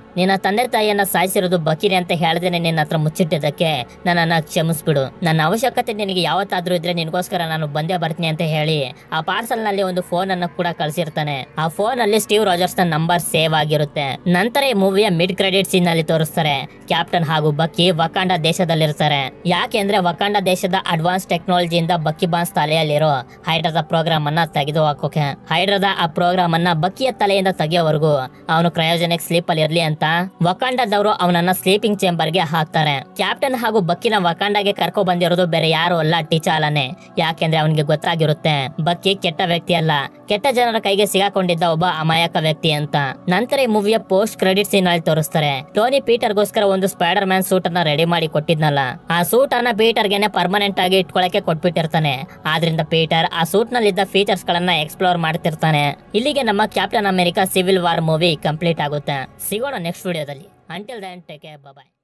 ನಿನ್ನ ತಂದೆ ತಾಯಿಯನ್ನ ಸಾಯಿಸಿರೋದು ಬಕೀರಿ ಅಂತ ಹೇಳ್ದೇನೆ ನಿನ್ನ ಹತ್ರ ಮುಚ್ಚಿಟ್ಟಿದ್ದಕ್ಕೆ ನನ್ನನ್ನ ಕ್ಷಮಿಸ್ಬಿಡು ನನ್ನ ಅವಶ್ಯಕತೆ ನಿನಗೆ ಯಾವತ್ತಾದ್ರೂ ಇದ್ರೆ ನಿನಗೋಸ್ಕರ ನಾನು ಬಂದೇ ಬರ್ತೀನಿ ಅಂತ ಹೇಳಿ ಆ ಪಾರ್ಸಲ್ ನಲ್ಲಿ ಒಂದು ಫೋನ್ ಅನ್ನ ಕೂಡ ಕಳ್ಸಿರ್ತಾನೆ ಆ ಫೋನ್ ಅಲ್ಲಿ ಸ್ಟೀವ್ ರಾಜರ್ಸ್ ನ ನಂಬರ್ ಸೇವ್ ಆಗಿರುತ್ತೆ ನಂತರ ಈ ಮೂವಿಯ ಮಿಡ್ ಕ್ರೆಡಿಟ್ ಸೀನ್ ನಲ್ಲಿ ತೋರಿಸ್ತಾರೆ ಕ್ಯಾಪ್ಟನ್ ಹಾಗೂ ಬಕ್ಕಿ ವಕಾಂಡ ದೇಶದಲ್ಲಿರ್ತಾರೆ ಯಾಕೆಂದ್ರೆ ವಕಾಂಡ ದೇಶದ ಅಡ್ವಾನ್ಸ್ ಟೆಕ್ನಾಲಜಿಯಿಂದ ಬಕ್ಕಿ ಬಾನ್ಸ್ ತಲೆಯಲ್ಲಿರೋ ಹೈಡ್ರಾದ ಪ್ರೋಗ್ರಾಮ್ ಅನ್ನ ತೆಗೆದು ಹಾಕೋಕೆ ಹೈಡ್ರಾದ ಆ ಪ್ರೋಗ್ರಾಮ್ ಅನ್ನ ಬಕ್ಕಿಯ ತಲೆಯಿಂದ ತೆಗೆಯೋವರೆಗೂ ಅವನು ಕ್ರಯೋಜನಿಕ್ ಸ್ಲೀಪ್ ಅಲ್ಲಿ ಇರ್ಲಿ ಅಂತ ವಕಾಂಡದವರು ಅವನನ್ನ ಸ್ಲೀಪಿಂಗ್ ಚೇಂಬರ್ ಗೆ ಹಾಕ್ತಾರೆ ಕ್ಯಾಪ್ಟನ್ ಹಾಗೂ ಬಕ್ಕಿನ ವಕಾಂಡಗೆ ಕರ್ಕೊ ಬಂದಿರೋದು ಬೇರೆ ಯಾರು ಅಲ್ಲ ಟಿಚಾಲನೆ ಯಾಕೆಂದ್ರೆ ಅವನಿಗೆ ಗೊತ್ತಾಗಿರುತ್ತೆ ಬಕ್ಕಿ ಕೆಟ್ಟ ವ್ಯಕ್ತಿ ಅಲ್ಲ ಕೆಟ್ಟ ಜನರ ಕೈಗೆ ಸಿಗಾಕೊಂಡಿದ್ದ ಒಬ್ಬ ಅಮಾಯಕ ವ್ಯಕ್ತಿ ಅಂತ ನಂತರ ಈ ಮೂವಿಯ ಪೋಸ್ಟ್ ಕ್ರೆಡಿಟ್ ಸೀನ್ ಅಲ್ಲಿ ತೋರಿಸ್ತಾರೆ ಟೋನಿ ಪೀಟರ್ಗೋಸ್ಕರ ಒಂದು ಸ್ಪೈಡರ್ ಮ್ಯಾನ್ ಸೂಟ್ ಅನ್ನ ರೆಡಿ ಮಾಡಿ ಕೊಟ್ಟಿದ್ನಲ್ಲ ಆ ಸೂಟ್ ಅನ್ನ ಪೀಟರ್ಗೆನೆ ಪರ್ಮನೆಂಟ್ ಆಗಿ ಇಟ್ಕೊಳಕ್ಕೆ ಕೊಟ್ಬಿಟ್ಟಿರ್ತಾನೆ ಆದ್ರಿಂದ ಪೀಟರ್ ಆ ಸೂಟ್ ನಲ್ಲಿದ್ದ ಫೀಚರ್ಸ್ ಗಳನ್ನ ಎಕ್ಸ್ಪ್ಲೋರ್ ಮಾಡ್ತಿರ್ತಾನೆ ಇಲ್ಲಿಗೆ ನಮ್ಮ Captain America Civil War movie complete ಆಗುತ್ತೆ ಸಿಗೋಣ ನೆಕ್ಸ್ಟ್ ವಿಡಿಯೋದಲ್ಲಿ ಅಂಟಿಲ್ ದನ್ ಟೇಕ್ ಬಾಯ್